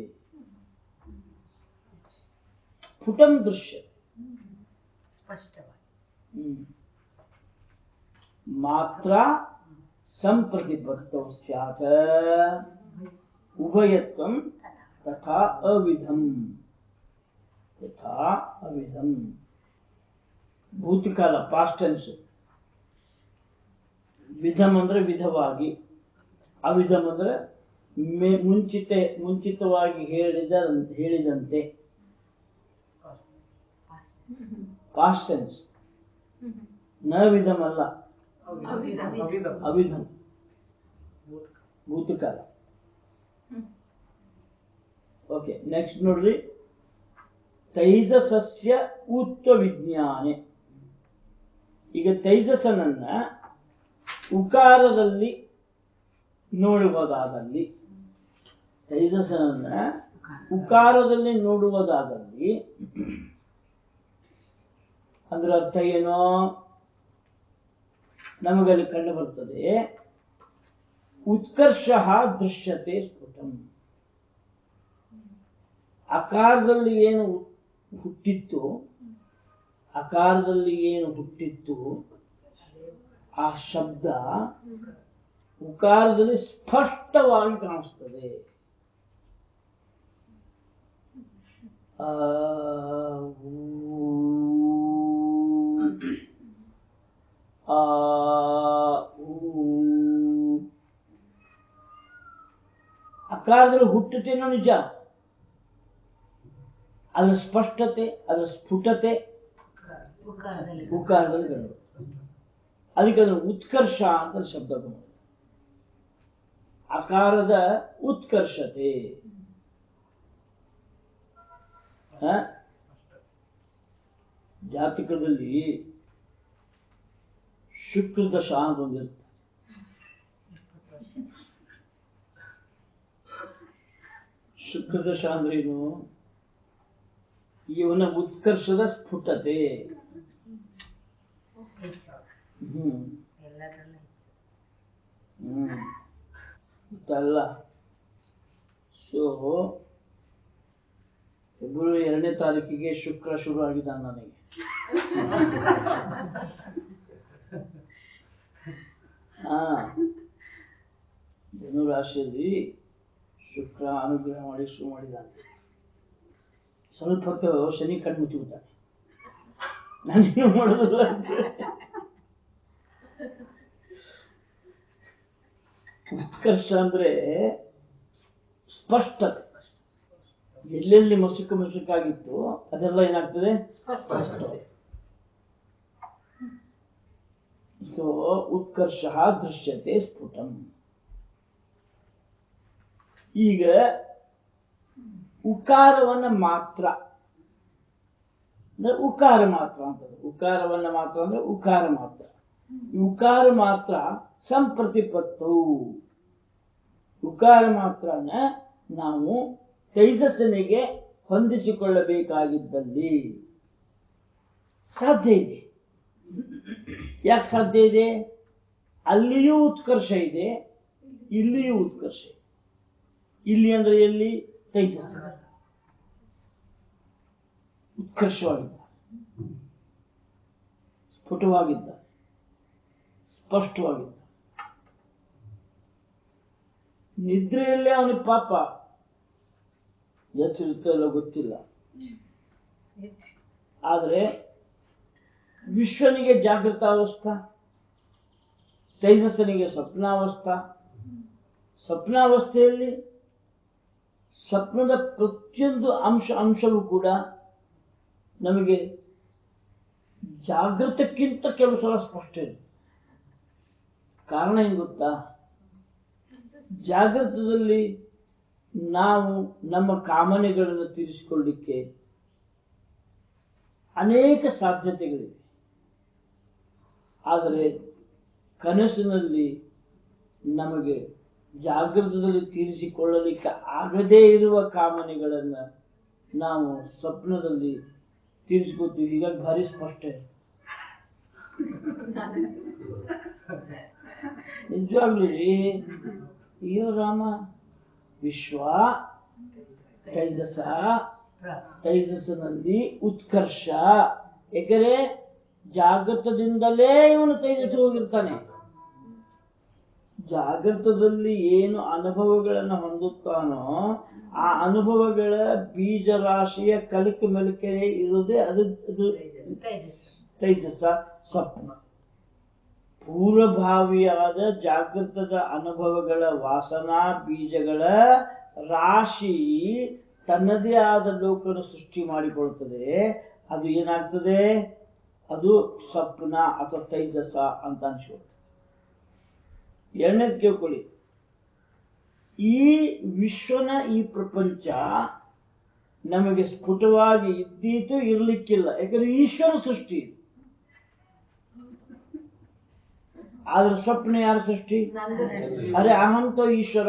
ಸ್ಫುಟಂ ದೃಶ್ಯತೆ ಸ್ಪಷ್ಟವಾಗಿ ಹ್ಮ್. ಮಾತ್ರ ಸಂಪ್ರತಿಪತ್ತೌ ಸ್ಯಾತ್ ಉಭಯತ್ವಂ ತಥಾ ಅವಿಧಂ ತಥಾ ಅವಿಧಂ ಭೂತಕಾಲ ಪಾಸ್ಟ್ ಟೆನ್ಸ್ ವಿಧಂ ಅಂದ್ರೆ ವಿಧವಾಗಿ ಅವಿಧಂ ಅಂದ್ರೆ ಮೆ- ಮುಂಚಿತೆ ಮುಂಚಿತವಾಗಿ ಹೇಳಿದ ಹೇಳಿದಂತೆ ಪಾಸ್ಟ್ ಟೆನ್ಸ್ ನ ವಿಧಮಲ್ಲ ಅವಿಧಂ ಭೂತಕಾಲ ಓಕೆ ನೆಕ್ಸ್ಟ್ ನೋಡ್ರಿ ತೈಜಸಸ್ಯ ಊತ್ವ ವಿಜ್ಞಾನೆ ಈಗ ತೈಜಸನನ್ನ ಉಕಾರದಲ್ಲಿ ನೋಡುವುದಾದಲ್ಲಿ ತೈಜಸನನ್ನ ಉಕಾರದಲ್ಲಿ ನೋಡುವುದಾದಲ್ಲಿ ಅದರ ಅರ್ಥ ಏನೋ ನಮಗಲ್ಲಿ ಕಂಡು ಬರ್ತದೆ ಉತ್ಕರ್ಷ ದೃಶ್ಯತೆ ಸ್ಫುಟಂ ಅಕಾರದಲ್ಲಿ ಏನು ಹುಟ್ಟಿತ್ತು ಅಕಾರದಲ್ಲಿ ಏನು ಹುಟ್ಟಿತ್ತು ಆ ಶಬ್ದ ಉಕಾರದಲ್ಲಿ ಸ್ಪಷ್ಟವಾಗಿ ಕಾಣಿಸ್ತದೆ ಆ, ಊ, ಆ, ಊ. ಅಕಾರದಲ್ಲಿ ಹುಟ್ಟುತ್ತೇನೋ ನಿಜ ಅದರ ಸ್ಪಷ್ಟತೆ ಅದರ ಸ್ಫುಟತೆ ಉಕಾರದಲ್ಲಿ ಉಕಾರದಲ್ಲಿ ಕಂಡು ಅದಕ್ಕೆ ಅದನ್ನು ಉತ್ಕರ್ಷ ಅಂತ ಶಬ್ದ ಬಂದಿದೆ ಅಕಾರದ ಉತ್ಕರ್ಷತೆ ಹ? ಜಾತಕದಲ್ಲಿ ಶುಕ್ರ ದಶ ಅಂತ ಒಂದಿರುತ್ತೆ ಶುಕ್ರ ದಶ ಅಂದ್ರೇನು ಇವನ ಉತ್ಕರ್ಷದ ಸ್ಫುಟತೆ ಹೆಚ್ಚು ಹ್ಮ್ ಎಲ್ಲದರಲ್ಲೂ ಹೆಚ್ಚು ಹ್ಮ್ ಗೊತ್ತಲ್ಲ ಸೊ ಫೆಬ್ರವರಿ ಎರಡನೇ ತಾರೀಕಿಗೆ ಶುಕ್ರ ಶುರು ಆಗಿದ್ದಾನೆ ನನಗೆ ಹಾ ಧನು ರಾಶಿಯಲ್ಲಿ ಶುಕ್ರ ಅನುಗ್ರಹ ಮಾಡಿ ಶುರು ಮಾಡಿದ್ದಾನೆ ಸ್ವಲ್ಪ ಹೊತ್ತು ಶನಿ ಕಣ್ಣು ಮುಚ್ಚಿಬಿಟ್ಟಾನೆ ನಾನೇನು ಮಾಡೋದಿಲ್ಲ ಅಂತ ಉತ್ಕರ್ಷ ಅಂದ್ರೆ ಸ್ಪಷ್ಟತೆ ಎಲ್ಲೆಲ್ಲಿ ಮಸುಕು ಮಸುಕಾಗಿತ್ತು ಅದೆಲ್ಲ ಏನಾಗ್ತದೆ ಸೊ ಉತ್ಕರ್ಷ ದೃಶ್ಯತೆ ಸ್ಫುಟಂ ಈಗ ಉಕಾರವನ್ನ ಮಾತ್ರ ಅಂದ್ರೆ ಉಕಾರ ಮಾತ್ರ ಅಂತ ಉಕಾರವನ್ನ ಮಾತ್ರ ಅಂದ್ರೆ ಉಕಾರ ಮಾತ್ರ ಈ ಉಕಾರ ಮಾತ್ರ ಸಂಪ್ರತಿಪತ್ತು ಉಕಾರ ಮಾತ್ರನ ನಾವು ತೈಜಸ್ಸನಿಗೆ ಹೊಂದಿಸಿಕೊಳ್ಳಬೇಕಾಗಿದ್ದಲ್ಲಿ ಸಾಧ್ಯ ಇದೆ ಯಾಕೆ ಸಾಧ್ಯ ಇದೆ ಅಲ್ಲಿಯೂ ಉತ್ಕರ್ಷ ಇದೆ ಇಲ್ಲಿಯೂ ಉತ್ಕರ್ಷ ಇದೆ ಇಲ್ಲಿ ಅಂದ್ರೆ ಎಲ್ಲಿ ತೈಜಸ್ ಉತ್ಕರ್ಷವಾಗಿದ್ದ ಸ್ಫುಟವಾಗಿದ್ದ ಸ್ಪಷ್ಟವಾಗಿದ್ದ ನಿದ್ರೆಯಲ್ಲೇ ಅವನಿಗೆ ಪಾಪ ಎಚ್ಚಿರುತ್ತೋ ಇಲ್ಲೋ ಗೊತ್ತಿಲ್ಲ ಆದ್ರೆ ವಿಶ್ವನಿಗೆ ಜಾಗೃತಾವಸ್ಥಾ ತೈಜಸ್ಸನಿಗೆ ಸ್ವಪ್ನಾವಸ್ಥಾ ಸ್ವಪ್ನಾವಸ್ಥೆಯಲ್ಲಿ ಸ್ವಪ್ನದ ಪ್ರತಿಯೊಂದು ಅಂಶ ಅಂಶವೂ ಕೂಡ ನಮಗೆ ಜಾಗೃತಕ್ಕಿಂತ ಕೆಲವು ಸಲ ಸ್ಪಷ್ಟ ಇದೆ ಕಾರಣ ಏನ್ ಗೊತ್ತಾ ಜಾಗೃತದಲ್ಲಿ ನಾವು ನಮ್ಮ ಕಾಮನೆಗಳನ್ನು ತೀರಿಸಿಕೊಳ್ಳಿಕ್ಕೆ ಅನೇಕ ಸಾಧ್ಯತೆಗಳಿವೆ ಆದರೆ ಕನಸಿನಲ್ಲಿ ನಮಗೆ ಜಾಗೃತದಲ್ಲಿ ತೀರಿಸಿಕೊಳ್ಳಲಿಕ್ಕೆ ಆಗದೇ ಇರುವ ಕಾಮನೆಗಳನ್ನ ನಾವು ಸ್ವಪ್ನದಲ್ಲಿ ತೀರಿಸಿಕೊಳ್ತೀವಿ ಹೀಗಾಗಿ ಭಾರಿ ಸ್ಪಷ್ಟ ಇದೆ ನಿಜವಾಗ್ಲೂ ರೀ ಅಯ್ಯೋ ರಾಮ ವಿಶ್ವ ತೈಜಸ ತೈಜಸ್ಸಿನಲ್ಲಿ ಉತ್ಕರ್ಷ ಏಕೆಂದ್ರೆ ಜಾಗೃತದಿಂದಲೇ ಇವನು ತೈಜಸ್ ಹೋಗಿರ್ತಾನೆ ಜಾಗೃತದಲ್ಲಿ ಏನು ಅನುಭವಗಳನ್ನು ಹೊಂದುತ್ತಾನೋ ಆ ಅನುಭವಗಳ ಬೀಜ ರಾಶಿಯ ಕಲಿಕೆ ಮೆಲುಕೆ ಇರುವುದೇ ಅದು ಅದು ತೈಜಸ ಸ್ವಪ್ನ ಪೂರ್ವಭಾವಿಯಾದ ಜಾಗೃತದ ಅನುಭವಗಳ ವಾಸನಾ ಬೀಜಗಳ ರಾಶಿ ತನ್ನದೇ ಆದ ಲೋಕನ ಸೃಷ್ಟಿ ಮಾಡಿಕೊಳ್ತದೆ ಅದು ಏನಾಗ್ತದೆ ಅದು ಸ್ವಪ್ನ ಅಥವಾ ತೈಜಸ ಅಂತ ಅನ್ಸ್ಕೊಳ್ತದೆ ಎರಡನೇದು ಕೇಳ್ಕೊಳ್ಳಿ ಈ ವಿಶ್ವನ ಈ ಪ್ರಪಂಚ ನಮಗೆ ಸ್ಫುಟವಾಗಿ ಇದ್ದೀತು ಇರ್ಲಿಕ್ಕಿಲ್ಲ ಯಾಕಂದ್ರೆ ಈಶ್ವರ ಸೃಷ್ಟಿ ಇದು. ಆದ್ರೆ ಸ್ವಪ್ನ ಯಾರ ಸೃಷ್ಟಿ ಅರೆ ಅಹಂತ ಈಶ್ವರ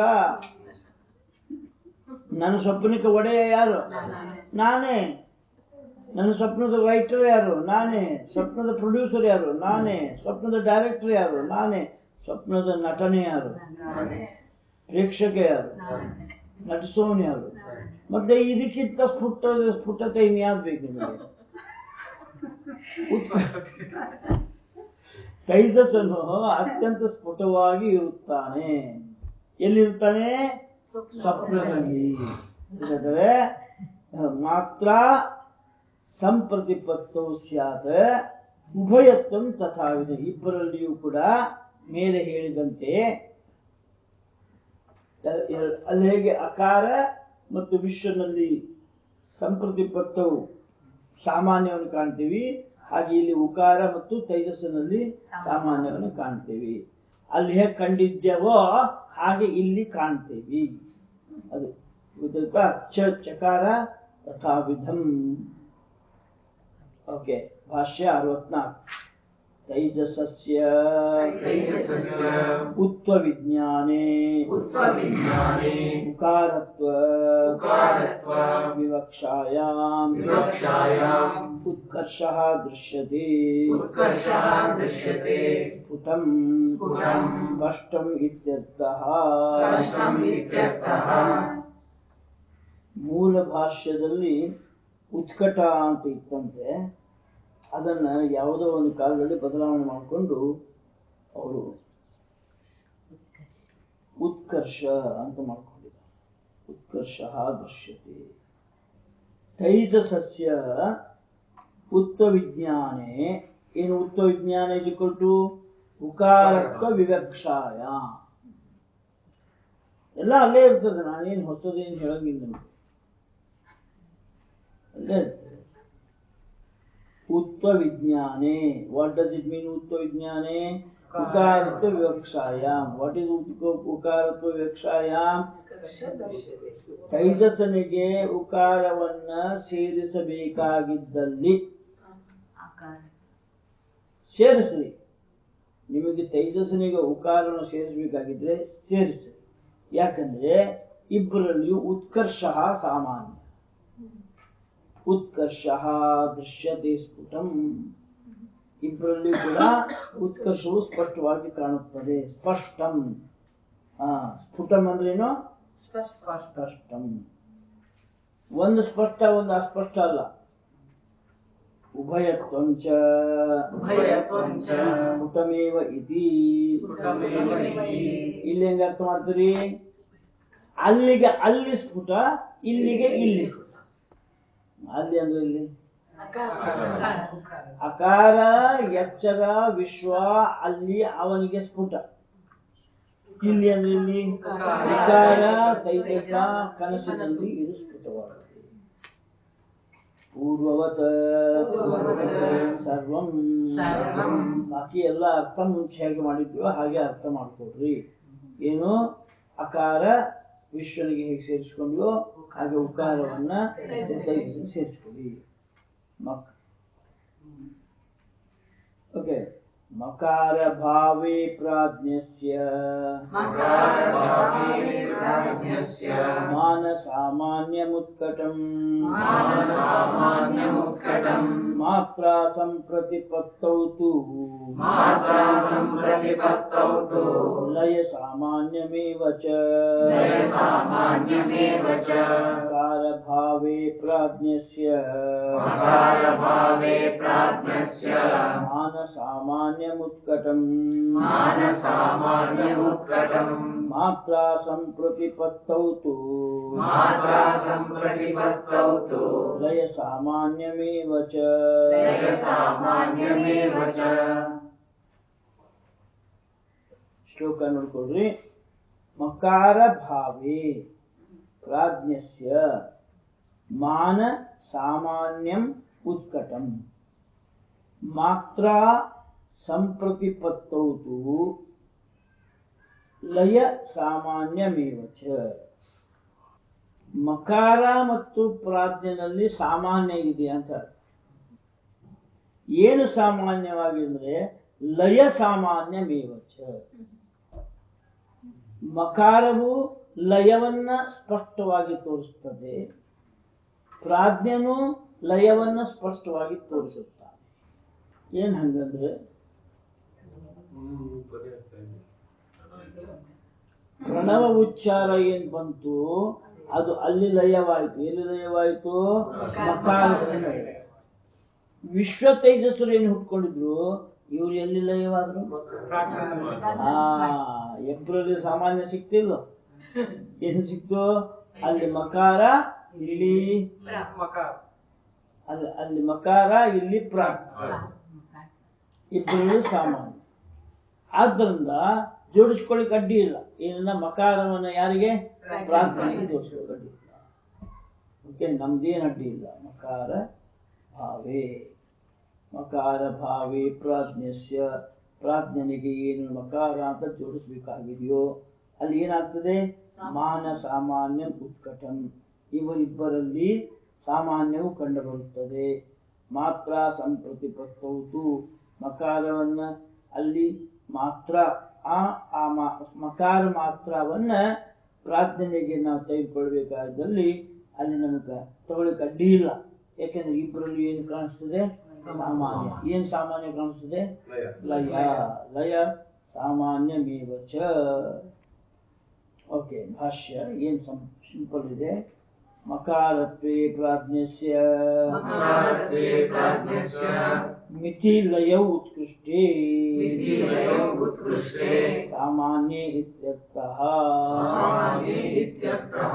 ನನ್ನ ಸ್ವಪ್ನಕ್ಕೆ ಒಡೆಯ ಯಾರು ನಾನೇ ನನ್ನ ಸ್ವಪ್ನದ ರೈಟರ್ ಯಾರು ನಾನೇ ಸ್ವಪ್ನದ ಪ್ರೊಡ್ಯೂಸರ್ ಯಾರು ನಾನೇ ಸ್ವಪ್ನದ ಡೈರೆಕ್ಟರ್ ಯಾರು ನಾನೇ ಸ್ವಪ್ನದ ನಟನೆ ಯಾರು ಪ್ರೇಕ್ಷಕ ಯಾರು ನಟಿಸೋನು ಯಾರು ಮತ್ತೆ ಇದಕ್ಕಿಂತ ಸ್ಫುಟ ಸ್ಫುಟತೆ ಇನ್ಯಾವ್ದು ಬೇಕು ನಿಮಗೆ ತೈಜಸ್ಸನ್ನು ಅತ್ಯಂತ ಸ್ಫುಟವಾಗಿ ಇರುತ್ತಾನೆ ಎಲ್ಲಿರ್ತಾನೆ ಸ್ವಪ್ನದಲ್ಲಿ ಯಾಕಂದ್ರೆ ಮಾತ್ರ ಸಂಪ್ರತಿಪತ್ತೌ ಸ್ಯಾತ್ ಉಭಯತ್ವಂ ತಥಾವಿದೆ ಇಬ್ಬರಲ್ಲಿಯೂ ಕೂಡ ಮೇಲೆ ಹೇಳಿದಂತೆ ಎ- ಎ- ಅಲ್ಲಿ ಹೇಗೆ ಅಕಾರ ಮತ್ತು ವಿಶ್ವನಲ್ಲಿ ಸಂಪ್ರತಿಪತ್ತವು ಸಾಮಾನ್ಯವನ್ನು ಕಾಣ್ತೀವಿ ಹಾಗೆ ಇಲ್ಲಿ ಉಕಾರ ಮತ್ತು ತೈಜಸ್ಸಿನಲ್ಲಿ ಸಾಮಾನ್ಯವನ್ನು ಕಾಣ್ತೀವಿ ಅಲ್ಲಿ ಹೇಗೆ ಕಂಡಿದ್ದೇವೋ ಹಾಗೆ ಇಲ್ಲಿ ಕಾಣ್ತೀವಿ ಅದು ಗೊತ್ತಾಯ್ತಾ ಚ ಚಕಾರ ತಥಾವಿಧಂ ಓಕೆ ಭಾಷ್ಯ ಅರವತ್ನಾಲ್ಕು ತೈಜಸಸ್ಯ ತೈಜಸಸ್ಯ ಉತ್ವವಿಜ್ಞಾನೇ ಉತ್ವವಿಜ್ಞಾನೇ ಉಕಾರತ್ವ ಉಕಾರತ್ವ ವಿವಕ್ಷಾಯಾಮ್ ವಿವಕ್ಷಾಯಾಮ್ ಉತ್ಕರ್ಷಃ ದೃಶ್ಯತೆ ಉತ್ಕರ್ಷಃ ದೃಶ್ಯತೆ ಸ್ಫುಟಂ ಸ್ಫುಟಂ ಸ್ಪಷ್ಟಂ ಇತ್ಯರ್ಥಃ ಸ್ಪಷ್ಟಂ ಇತ್ಯರ್ಥಃ ಮೂಲ ಭಾಷ್ಯದಲ್ಲಿ ಉತ್ಕಟ ಅಂತ ಇತ್ತಂತೆ ಅದನ್ನ ಯಾವುದೋ ಒಂದು ಕಾಲದಲ್ಲಿ ಬದಲಾವಣೆ ಮಾಡಿಕೊಂಡು ಅವರು ಉತ್ಕರ್ಷ ಅಂತ ಮಾಡ್ಕೊಂಡಿದ್ದಾರೆ ಉತ್ಕರ್ಷ ದೃಶ್ಯತೆ ತೈಜಸಸ್ಯ ಉತ್ವವಿಜ್ಞಾನೆ ಏನು ಉತ್ವವಿಜ್ಞಾನ ಇಸ್ ಟು ಉಕಾರತ್ವ ವಿವಕ್ಷಾಯ ಎಲ್ಲ ಅಲ್ಲೇ ಇರ್ತದೆ ನಾನೇನು ಹೊಸದೇನು ಹೇಳಂಗಿಲ್ಲ ನಿಮ್ಗೆ ಅಲ್ಲೇ ಇರ್ತದೆ ಉತ್ವ ವಿಜ್ಞಾನೆ ವಾಟ್ ಡಸ್ ಇಟ್ ಮೀನ್ ಉತ್ವ ವಿಜ್ಞಾನೆ ಉಕಾರತ್ವ ವಿವಕ್ಷಾಯಾಮ್ ವಾಟ್ ಇಸ್ ಉಕಾರತ್ವ ವಿವಕ್ಷಾಯಾಮ್ ತೈಜಸನಿಗೆ ಉಕಾರವನ್ನ ಸೇರಿಸಬೇಕಾಗಿದ್ದಲ್ಲಿ ಆಕಾರ ಸೇರಿಸ್ರಿ ನಿಮಗೆ ತೈಜಸನಿಗೆ ಉಕಾರವನ್ನು ಸೇರಿಸಬೇಕಾಗಿದ್ರೆ ಸೇರಿಸಿ ಯಾಕಂದ್ರೆ ಇಬ್ಬರಲ್ಲಿಯೂ ಉತ್ಕರ್ಷ ಸಾಮಾನ್ಯ ಉತ್ಕರ್ಷ ದೃಶ್ಯತೆ ಸ್ಫುಟಂ ಇಬ್ಬರಲ್ಲಿಯೂ ಕೂಡ ಉತ್ಕರ್ಷವು ಸ್ಪಷ್ಟವಾಗಿ ಕಾಣುತ್ತದೆ ಸ್ಪಷ್ಟಂ ಆ ಸ್ಫುಟಂ ಅಂದ್ರೇನು ಸ್ಪಷ್ಟಂ ಒಂದು ಸ್ಪಷ್ಟ ಒಂದು ಅಸ್ಪಷ್ಟ ಅಲ್ಲ ಉಭಯತ್ವಂ ಚ ಉಭಯತ್ವಂ ಚ ಸ್ಫುಟಮೇವ ಇತಿ ಸ್ಫುಟಮೇವ ಇತಿ. ಇಲ್ಲಿ ಹೆಂಗ ಅರ್ಥ ಮಾಡ್ತೀರಿ ಅಲ್ಲಿಗೆ ಅಲ್ಲಿ ಸ್ಫುಟ ಇಲ್ಲಿಗೆ ಇಲ್ಲಿ ಸ್ಫುಟ ಅಲ್ಲಿ ಅಂದ್ರೆ ಇಲ್ಲಿ ಅಕಾರ ಎಚ್ಚರ ವಿಶ್ವ ಅಲ್ಲಿ ಅವನಿಗೆ ಸ್ಫುಟ ಇಲ್ಲಿ ಅಂದ್ರೆ ಇಲ್ಲಿ ವಿಕಾರ ತೈಜಸ ಕನಸಿನಲ್ಲಿ ಇದು ಸ್ಫುಟವಾಗಿದೆ ಪೂರ್ವವತ್ ಸರ್ವಂ ಸರ್ವಂ. ಬಾಕಿ ಎಲ್ಲ ಅರ್ಥ ಮುಂಚೆ ಹೇಗೆ ಮಾಡಿದ್ವೋ ಹಾಗೆ ಅರ್ಥ ಮಾಡ್ಕೊಡ್ರಿ ಏನು ಅಕಾರ ವಿಶ್ವನಿಗೆ ಹೇಗೆ ಸೇರಿಸ್ಕೊಂಡ್ವೋ ಹಾಗೆ ಉಕಾರವನ್ನ ತೈಜಸ್ಸಿಗೆ ಸೇರಿಸ್ಕೊಳ್ಳಿ ಮಕ್ ಓಕೆ ಮಕಾರ ಭಾವೇ ಪ್ರಾಜ್ಞಸ್ಯ ಮಕಾರಭಾವೇ ಪ್ರಾಜ್ಞಸ್ಯ ಮಾನ ಸಾಮಾನ್ಯಮುತ್ಕಟಂ ಮಾನಸಾಮಾನ್ಯಮುತ್ಕಟಂ ಮಾತ್ರ ಸಂಪ್ರತಿಪತ್ತೌ ತು ಮಾತ್ರಾ ಸಂಪ್ರತಿಪತ್ತೌ ತು ಲಯ ಸಾಮಾನ್ಯಮೇವ ಚ ಲಯ ಸಾಮಾನ್ಯಮೇವ ಚ ಕಾರ ಭಾವೇ ಪ್ರಾಜ್ಞಸ್ಯ ಮಕಾರಭಾವೇ ಪ್ರಾಜ್ಞಸ್ಯ ಮಾನ ಸಾಮಾನ್ಯಮುತ್ಕಟಂ ಮಾನಸಾಮಾನ್ಯಮುತ್ಕಟಂ ಮಾತ್ರ ಸಂಪ್ರತಿಪತ್ತೌ ತು ಮಾತ್ರಾ ಸಂಪ್ರತಿಪತ್ತೌ ತು ಲಯ ಸಾಮಾನ್ಯಮೇವ ಚ ಲಯ ಸಾಮಾನ್ಯಮೇವ ಚ ಶ್ಲೋಕ ನೋಡ್ಕೊಳ್ರಿ ಮಕಾರ ಭಾವೇ ಪ್ರಾಜ್ಞಸ್ಯ ಮಾನ ಸಾಮಾನ್ಯಂ ಉತ್ಕಟಂ ಮಾತ್ರ ಸಂಪ್ರತಿಪತ್ತೌ ತು ಲಯ ಸಾಮಾನ್ಯಮೇವ ಚ ಮಕಾರ ಮತ್ತು ಪ್ರಾಜ್ಞನಲ್ಲಿ ಸಾಮಾನ್ಯ ಇದೆ ಅಂತ ಏನು ಸಾಮಾನ್ಯವಾಗಿ ಅಂದ್ರೆ ಲಯ ಸಾಮಾನ್ಯಮೇವ ಚ ಮಕಾರವು ಲಯವನ್ನ ಸ್ಪಷ್ಟವಾಗಿ ತೋರಿಸುತ್ತದೆ ಪ್ರಾಜ್ಞನು ಲಯವನ್ನ ಸ್ಪಷ್ಟವಾಗಿ ತೋರಿಸುತ್ತಾನೆ ಏನ್ ಹಂಗಂದ್ರೆ ಪ್ರಣವ ಉಚ್ಚಾರ ಏನ್ ಬಂತು ಅದು ಅಲ್ಲಿ ಲಯವಾಯಿತು ಎಲ್ಲಿ ಲಯವಾಯಿತು ಮಕಾರದಲ್ಲಿ ಲಯ. ವಿಶ್ವ ತೇಜಸ್ಸರು ಏನು ಹುಟ್ಕೊಂಡಿದ್ರು ಇವ್ರು ಎಲ್ಲಿ ಲಯವಾದ್ರು ಆ ಏಪ್ರಿಲ್ ಸಾಮಾನ್ಯ ಸಿಕ್ತಿಲ್ಲ ಏನು ಸಿಕ್ತು ಅಲ್ಲಿ ಮಕಾರ ಇಲ್ಲಿ ಅಲ್ಲಿ ಅಲ್ಲಿ ಮಕಾರ ಇಲ್ಲಿ ಪ್ರಾಕ್ ಇಬ್ಬರು ಸಾಮಾನ್ಯ ಆದ್ದರಿಂದ ಜೋಡಿಸ್ಕೊಳ್ಳಿಕ್ ಅಡ್ಡಿ ಇಲ್ಲ ಏನನ್ನ ಮಕಾರವನ್ನ ಯಾರಿಗೆ ಪ್ರಾರ್ಥನೆಗೆ ಜೋಡಿಸ್ಕೊಳ್ಳಿಕ್ ಅಡ್ಡಿ ಇಲ್ಲ ಓಕೆ ನಮ್ದೇನ್ ಅಡ್ಡಿ ಇಲ್ಲ ಮಕಾರ ಭಾವೇ ಮಕಾರ ಭಾವೇ ಪ್ರಾಜ್ಞಸ್ಯ ಪ್ರಾಜ್ಞನಿಗೆ ಏನು ಮಕಾರ ಅಂತ ಜೋಡಿಸ್ಬೇಕಾಗಿದೆಯೋ ಅಲ್ಲಿ ಏನಾಗ್ತದೆ ಮಾನ ಸಾಮಾನ್ಯ ಉತ್ಕಟಂ ಇವರಿಬ್ಬರಲ್ಲಿ ಸಾಮಾನ್ಯವು ಕಂಡುಬರುತ್ತದೆ ಮಾತ್ರ ಸಂಪ್ರತಿಪತ್ತೌತು ಮಕಾರವನ್ನ ಅಲ್ಲಿ ಮಾತ್ರ ಆ ಆ ಮಾ- ಮಕಾರ ಮಾತ್ರವನ್ನ ಪ್ರಾರ್ಥನೆಗೆ ನಾವು ತೆಗೆದುಕೊಳ್ಬೇಕಾದಲ್ಲಿ ಅಲ್ಲಿ ನಮಗೆ ತಗೊಳ್ಳಿಕ್ಕೆ ಅಡ್ಡಿ ಇಲ್ಲ ಯಾಕೆಂದ್ರೆ ಇಬ್ಬರಲ್ಲಿ ಏನು ಕಾಣಿಸ್ತದೆ ಸಾಮಾನ್ಯ ಏನ್ ಸಾಮಾನ್ಯ ಕಾಣಿಸ್ತದೆ ಲಯ ಲಯ ಸಾಮಾನ್ಯ ಮೇವ ಚ ಓಕೆ ಭಾಷ್ಯ ಏನ್ ಸಿಂಪಲ್ ಇದೆ ಮಕಾರತ್ವೇ ಪ್ರಾಜ್ಞಸ್ಯ ಮಕಾರತ್ವೇ ಪ್ರಾಜ್ಞಸ್ಯ ಮಿತಿ ಲಯ ಉತ್ಕೃಷ್ಟೇ ಮಿತಿಲಯೌ ಉತ್ಕೃಷ್ಟೇ ಸಾಮಾನ್ಯ ಇತ್ಯರ್ಥಃ ಸಾಮಾನ್ಯೇ ಇತ್ಯರ್ಥಃ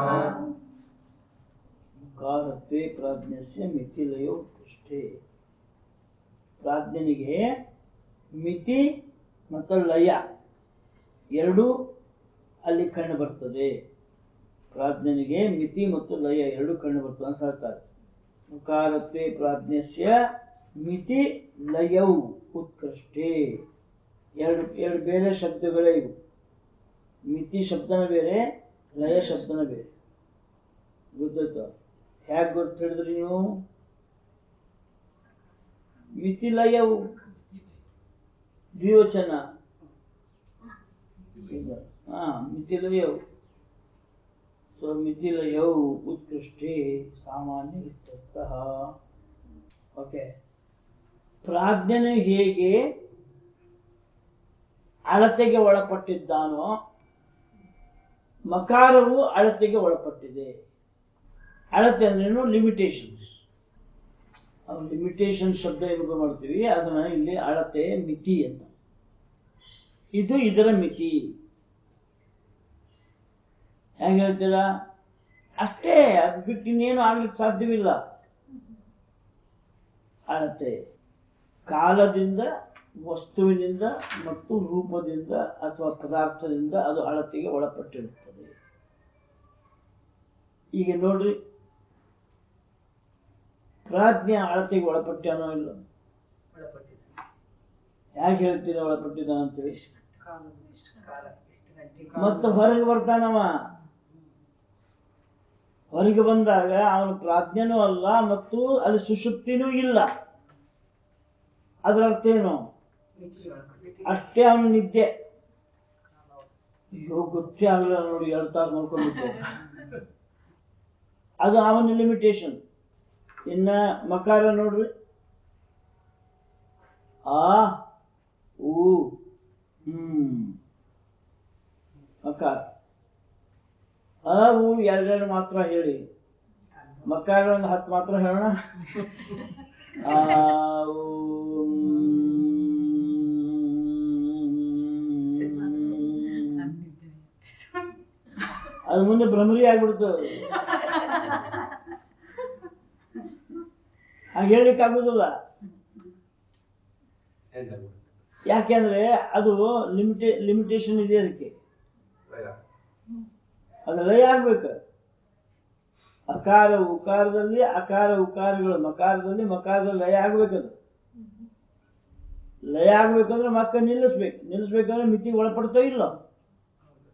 ಕಾರತ್ವೇ ಪ್ರಾಜ್ಞಸ್ಯ ಮಿತಿಲಯೋ ಉತ್ಕೃಷ್ಟೇ ಪ್ರಾಜ್ಞನಿಗೆ ಮಿತಿ ಮತ್ತು ಲಯ ಎರಡೂ ಅಲ್ಲಿ ಕಂಡು ಬರ್ತದೆ ಪ್ರಾಜ್ಞನಿಗೆ ಮಿತಿ ಮತ್ತು ಲಯ ಎರಡು ಕಂಡು ಬರ್ತದೆ ಅಂತ ಹೇಳ್ತಾರೆ ಮುಖಾರತ್ವೇ ಪ್ರಾಜ್ಞಸ್ಯ ಮಿತಿ ಲಯೌ ಉತ್ಕೃಷ್ಟೇ ಎರಡು ಎರಡು ಬೇರೆ ಶಬ್ದಗಳೇ ಇವು ಮಿತಿ ಶಬ್ದನ ಬೇರೆ ಲಯ ಶಬ್ದನ ಬೇರೆ ಗೊತ್ತಾಯ್ತು ಹೇಗೆ ಗೊತ್ತು ಹಿಡಿದ್ರಿ ನೀವು ಮಿತಿ ಲಯವು ದ್ವಿವಚನ ಇಲ್ಲ. ಹಾ ಮಿತಿ ಲಯವು ಸೊ ಮಿತಿ ಲಯವು ಉತ್ಕೃಷ್ಟೇ ಸಾಮಾನ್ಯ ಇತ್ಯರ್ಥಃ ಓಕೆ ಪ್ರಾಜ್ಞನು ಹೇಗೆ ಅಳತೆಗೆ ಒಳಪಟ್ಟಿದ್ದಾನೋ ಮಕಾರವು ಅಳತೆಗೆ ಒಳಪಟ್ಟಿದೆ ಅಳತೆ ಅಂದ್ರೇನು ಲಿಮಿಟೇಷನ್ಸ್ ಲಿಮಿಟೇಷನ್ ಶಬ್ದ ಏನು ಮಾಡ್ತೀವಿ ಅದನ್ನ ಇಲ್ಲಿ ಅಳತೆ ಮಿತಿ ಅಂತ ಇದು ಇದರ ಮಿತಿ ಹೆಂಗ್ ಹೇಳ್ತೀರಾ ಅಷ್ಟೇ ಅದು ಬಿಟ್ಟು ಇನ್ನೇನು ಆಗ್ಲಿಕ್ಕೆ ಸಾಧ್ಯವಿಲ್ಲ ಅಳತೆ ಕಾಲದಿಂದ ವಸ್ತುವಿನಿಂದ ಮತ್ತು ರೂಪದಿಂದ ಅಥವಾ ಪದಾರ್ಥದಿಂದ ಅದು ಅಳತೆಗೆ ಒಳಪಟ್ಟಿರುತ್ತದೆ ಈಗ ನೋಡ್ರಿ ಪ್ರಾಜ್ಞೆ ಅಳತೆಗೆ ಒಳಪಟ್ಟಾನೋ ಇಲ್ಲ ಯಾಕೆ ಹೇಳ್ತೀರ ಒಳಪಟ್ಟಿದ್ದಾನ ಅಂತೇಳಿ ಮತ್ತು ಹೊರಗೆ ಬರ್ತಾನವ ಹೊರಗೆ ಬಂದಾಗ ಅವನು ಪ್ರಾಜ್ಞನೂ ಅಲ್ಲ ಮತ್ತು ಅಲ್ಲಿ ಸುಷುಪ್ತಿನೂ ಇಲ್ಲ ಅದರ ಅರ್ಥ ಏನು ಅಷ್ಟೇ ಅವನು ನಿದ್ದೆ ಅಯ್ಯೋ ಗೊತ್ತೇ ಆಗಲಿಲ್ಲ ನೋಡಿ ಎರಡು ತಾಸು ಮಲ್ಕೊಂಡ್ಬಿಟ್ಟೆ ಅದು ಅವನ ಲಿಮಿಟೇಷನ್ ಇನ್ನ ಮಕಾರ ನೋಡ್ರಿ ಆ ಊ ಹ್ಮ್ ಮಕಾರ ಅ ಊ ಎರಡೆರಡು ಮಾತ್ರ ಹೇಳಿ ಮಕಾರ ಒಂದು ಹತ್ತು ಮಾತ್ರ ಹೇಳೋಣ ಆ ಊ, ಮ್. ಅದು ಮುಂದೆ ಭ್ರಮರಿ ಆಗ್ಬಿಡ್ತು ಹಾಗೆ ಹೇಳಲಿಕ್ಕೆ ಆಗುದಿಲ್ಲ ಯಾಕೆಂದ್ರೆ ಅದು ಲಿಮಿಟೇ ಲಿಮಿಟೇಷನ್ ಇದೆ ಅದಕ್ಕೆ ಅದು ಲಯ ಆಗ್ಬೇಕು ಅಕಾರ ಉಕಾರದಲ್ಲಿ ಅಕಾರ ಉಕಾರಗಳು ಮಕಾರದಲ್ಲಿ ಮಕಾರದಲ್ಲಿ ಲಯ ಆಗ್ಬೇಕದು ಲಯ ಆಗ್ಬೇಕಂದ್ರೆ ಮಕ್ಕ ನಿಲ್ಲಿಸ್ಬೇಕು ನಿಲ್ಲಿಸ್ಬೇಕಂದ್ರೆ ಮಿತಿ ಒಳಪಡ್ತೋ ಇಲ್ಲ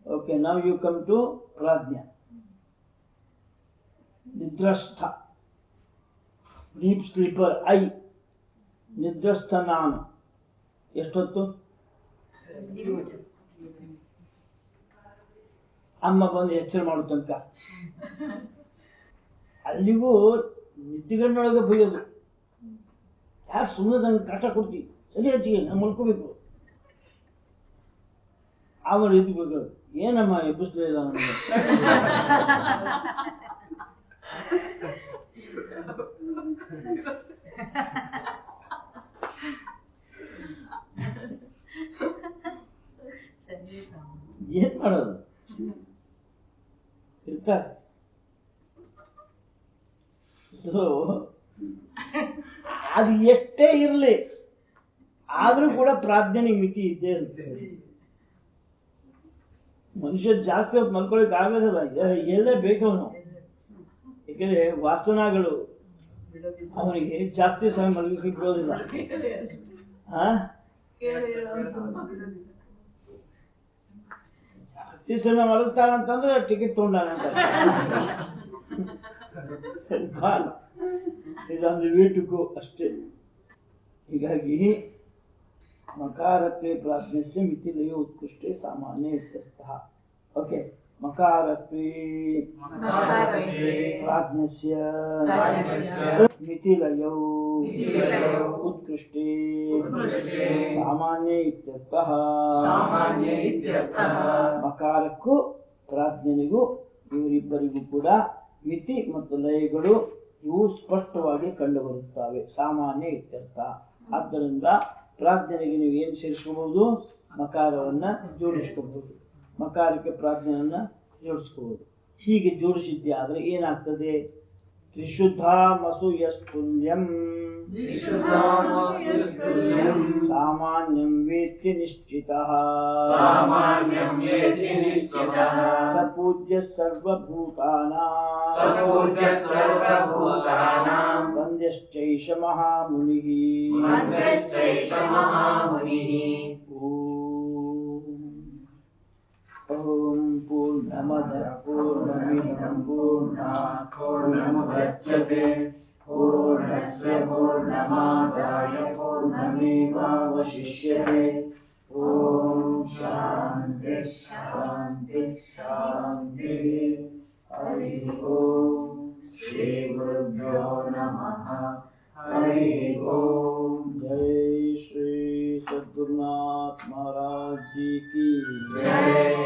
okay now you come to ಪ್ರಾಜ್ಞ ನಿದ್ರಸ್ಥ ಡೀಪ್ ಸ್ಲೀಪರ್ ಐ ನಿದ್ರಸ್ಥ ನಾನು ಎಷ್ಟೊತ್ತು ಅಮ್ಮ ಬಂದು ಎಚ್ಚರ ಮಾಡೋ ತನಕ ಅಲ್ಲಿಗೂ ನಿದ್ದೆಗಣ್ಣೊಳಗೆ ಬೈಯೋದು ಯಾಕೆ ಸುಮ್ಮನೆ ನಂಗೆ ಕಾಟ ಕೊಡ್ತಿ ಸರಿ ಹಚ್ಚಿಗೆ ನಾನು ಮಲ್ಕೋಬೇಕು ಆಮೇಲೆ ಎದ್ಬೇಕು ಏನಮ್ಮ ಎಬ್ಬಿಸ್ಲಿಲ್ಲ ನನಗೆ ಸಂಜೆ ಸ್ವಾಮಿ ಏನ್ ಮಾಡೋದು ಇರ್ತಾರೆ ಸೊ ಅದು ಎಷ್ಟೇ ಇರಲಿ ಆದ್ರೂ ಕೂಡ ಪ್ರಾರ್ಥನೆ ಮಿತಿ ಇದ್ದೇ ಇರುತ್ತೆ ಮನುಷ್ಯ ಜಾಸ್ತಿ ಹೊತ್ತು ಮಲ್ಕೊಳಕ್ ಆಗೋದಿಲ್ಲ ಎ- ಎಲ್ಲೇ ಬೇಕು ಅವನು ಯಾಕಂದ್ರೆ ವಾಸನಾಗಳು ಅವನಿಗೆ ಜಾಸ್ತಿ ಸಮಯ ಮಲಗಿಸಿ ಬಿಡೋದಿಲ್ಲ ಆ ಜಾಸ್ತಿ ಸಮಯ ಮಲಗ್ತಾನ ಅಂತಂದ್ರೆ ಟಿಕೆಟ್ ತಗೊಂಡಾನ ಅಂತ ಇದೊಂದು ವೀಟುಕು ಅಷ್ಟೇ ಹೀಗಾಗಿ ಮಕಾರತ್ವೆ ಪ್ರಾಜ್ಞಸ್ಯ ಮಿತಿಲಯೋ ಉತ್ಕೃಷ್ಟೇ ಸಾಮಾನ್ಯ ಇತ್ಯರ್ಥಃ ಓಕೆ ಮಕಾರತ್ವೆ ಮಕಾರತ್ವೆ ಪ್ರಾಜ್ಞಸ್ಯ ಪ್ರಾಜ್ಞಸ್ಯ ಮಿತಿಲಯೋ ಮಿತಿಲಯೋ ಉತ್ಕೃಷ್ಟೇ ಉತ್ಕೃಷ್ಟೇ ಸಾಮಾನ್ಯ ಇತ್ಯರ್ಥಃ ಸಾಮಾನ್ಯ ಇತ್ಯರ್ಥಃ ಮಕಾರಕ್ಕೂ ಪ್ರಾಜ್ಞನಿಗೂ ಇವರಿಬ್ಬರಿಗೂ ಕೂಡ ಮಿತಿ ಮತ್ತು ಲಯಗಳು ಇವು ಸ್ಪಷ್ಟವಾಗಿ ಕಂಡುಬರುತ್ತವೆ ಸಾಮಾನ್ಯ ಇತ್ಯರ್ಥ ಆದ್ದರಿಂದ ಪ್ರಾಜ್ಞನಿಗೆ ನೀವು ಏನು ಸೇರಿಸ್ಕೋಬಹುದು ಮಕಾರವನ್ನ ಜೋಡಿಸ್ಕೋಬಹುದು ಮಕಾರಕ್ಕೆ ಪ್ರಾಜ್ಞನನ್ನ ಜೋಡಿಸ್ಕೋಬಹುದು ಹೀಗೆ ಜೋಡಿಸಿದ್ದೆ ಆದ್ರೆ ಏನಾಗ್ತದೆ ತ್ರಿಶುದ್ಧಾಮಸೂಯಸ್ತುಲ್ಯಂ ತ್ರಿಶುದ್ಧಾಮಸೂಯಸ್ತುಲ್ಯಂ ಸಾಮಾನ್ಯಂ ವೇತ್ತಿ ನಿಶ್ಚಿತಃ ಸಾಮಾನ್ಯಂ ವೇತ್ತಿ ನಿಶ್ಚಿತಃ ಸ ಪೂಜ್ಯ ಸರ್ವಭೂತಾನಾಂ ಸಪೂಜ್ಯ ಸರ್ವಭೂತಾನಾಂ ವಂದ್ಯಶ್ಚೈಷ ಮಹಾಮುನಿಃ ವಂದ್ಯಶ್ಚೈಷ ಮಹಾಮುನಿಃ ಓಂ ಪೂರ್ಣಮದ ಪೂರ್ಣಮಿದಂ ಪೂರ್ಣಾತ್ पूर्णमुदच्यते पूर्णस्य पूर्णमादाय पूर्णमेवावशिष्यते ॐ शान्ति शान्ति शान्तिः हरिः ॐ श्रीगुरुभ्यो नमः हरिः ॐ जय श्री सद्गुरुनाथ महाराज जी की जय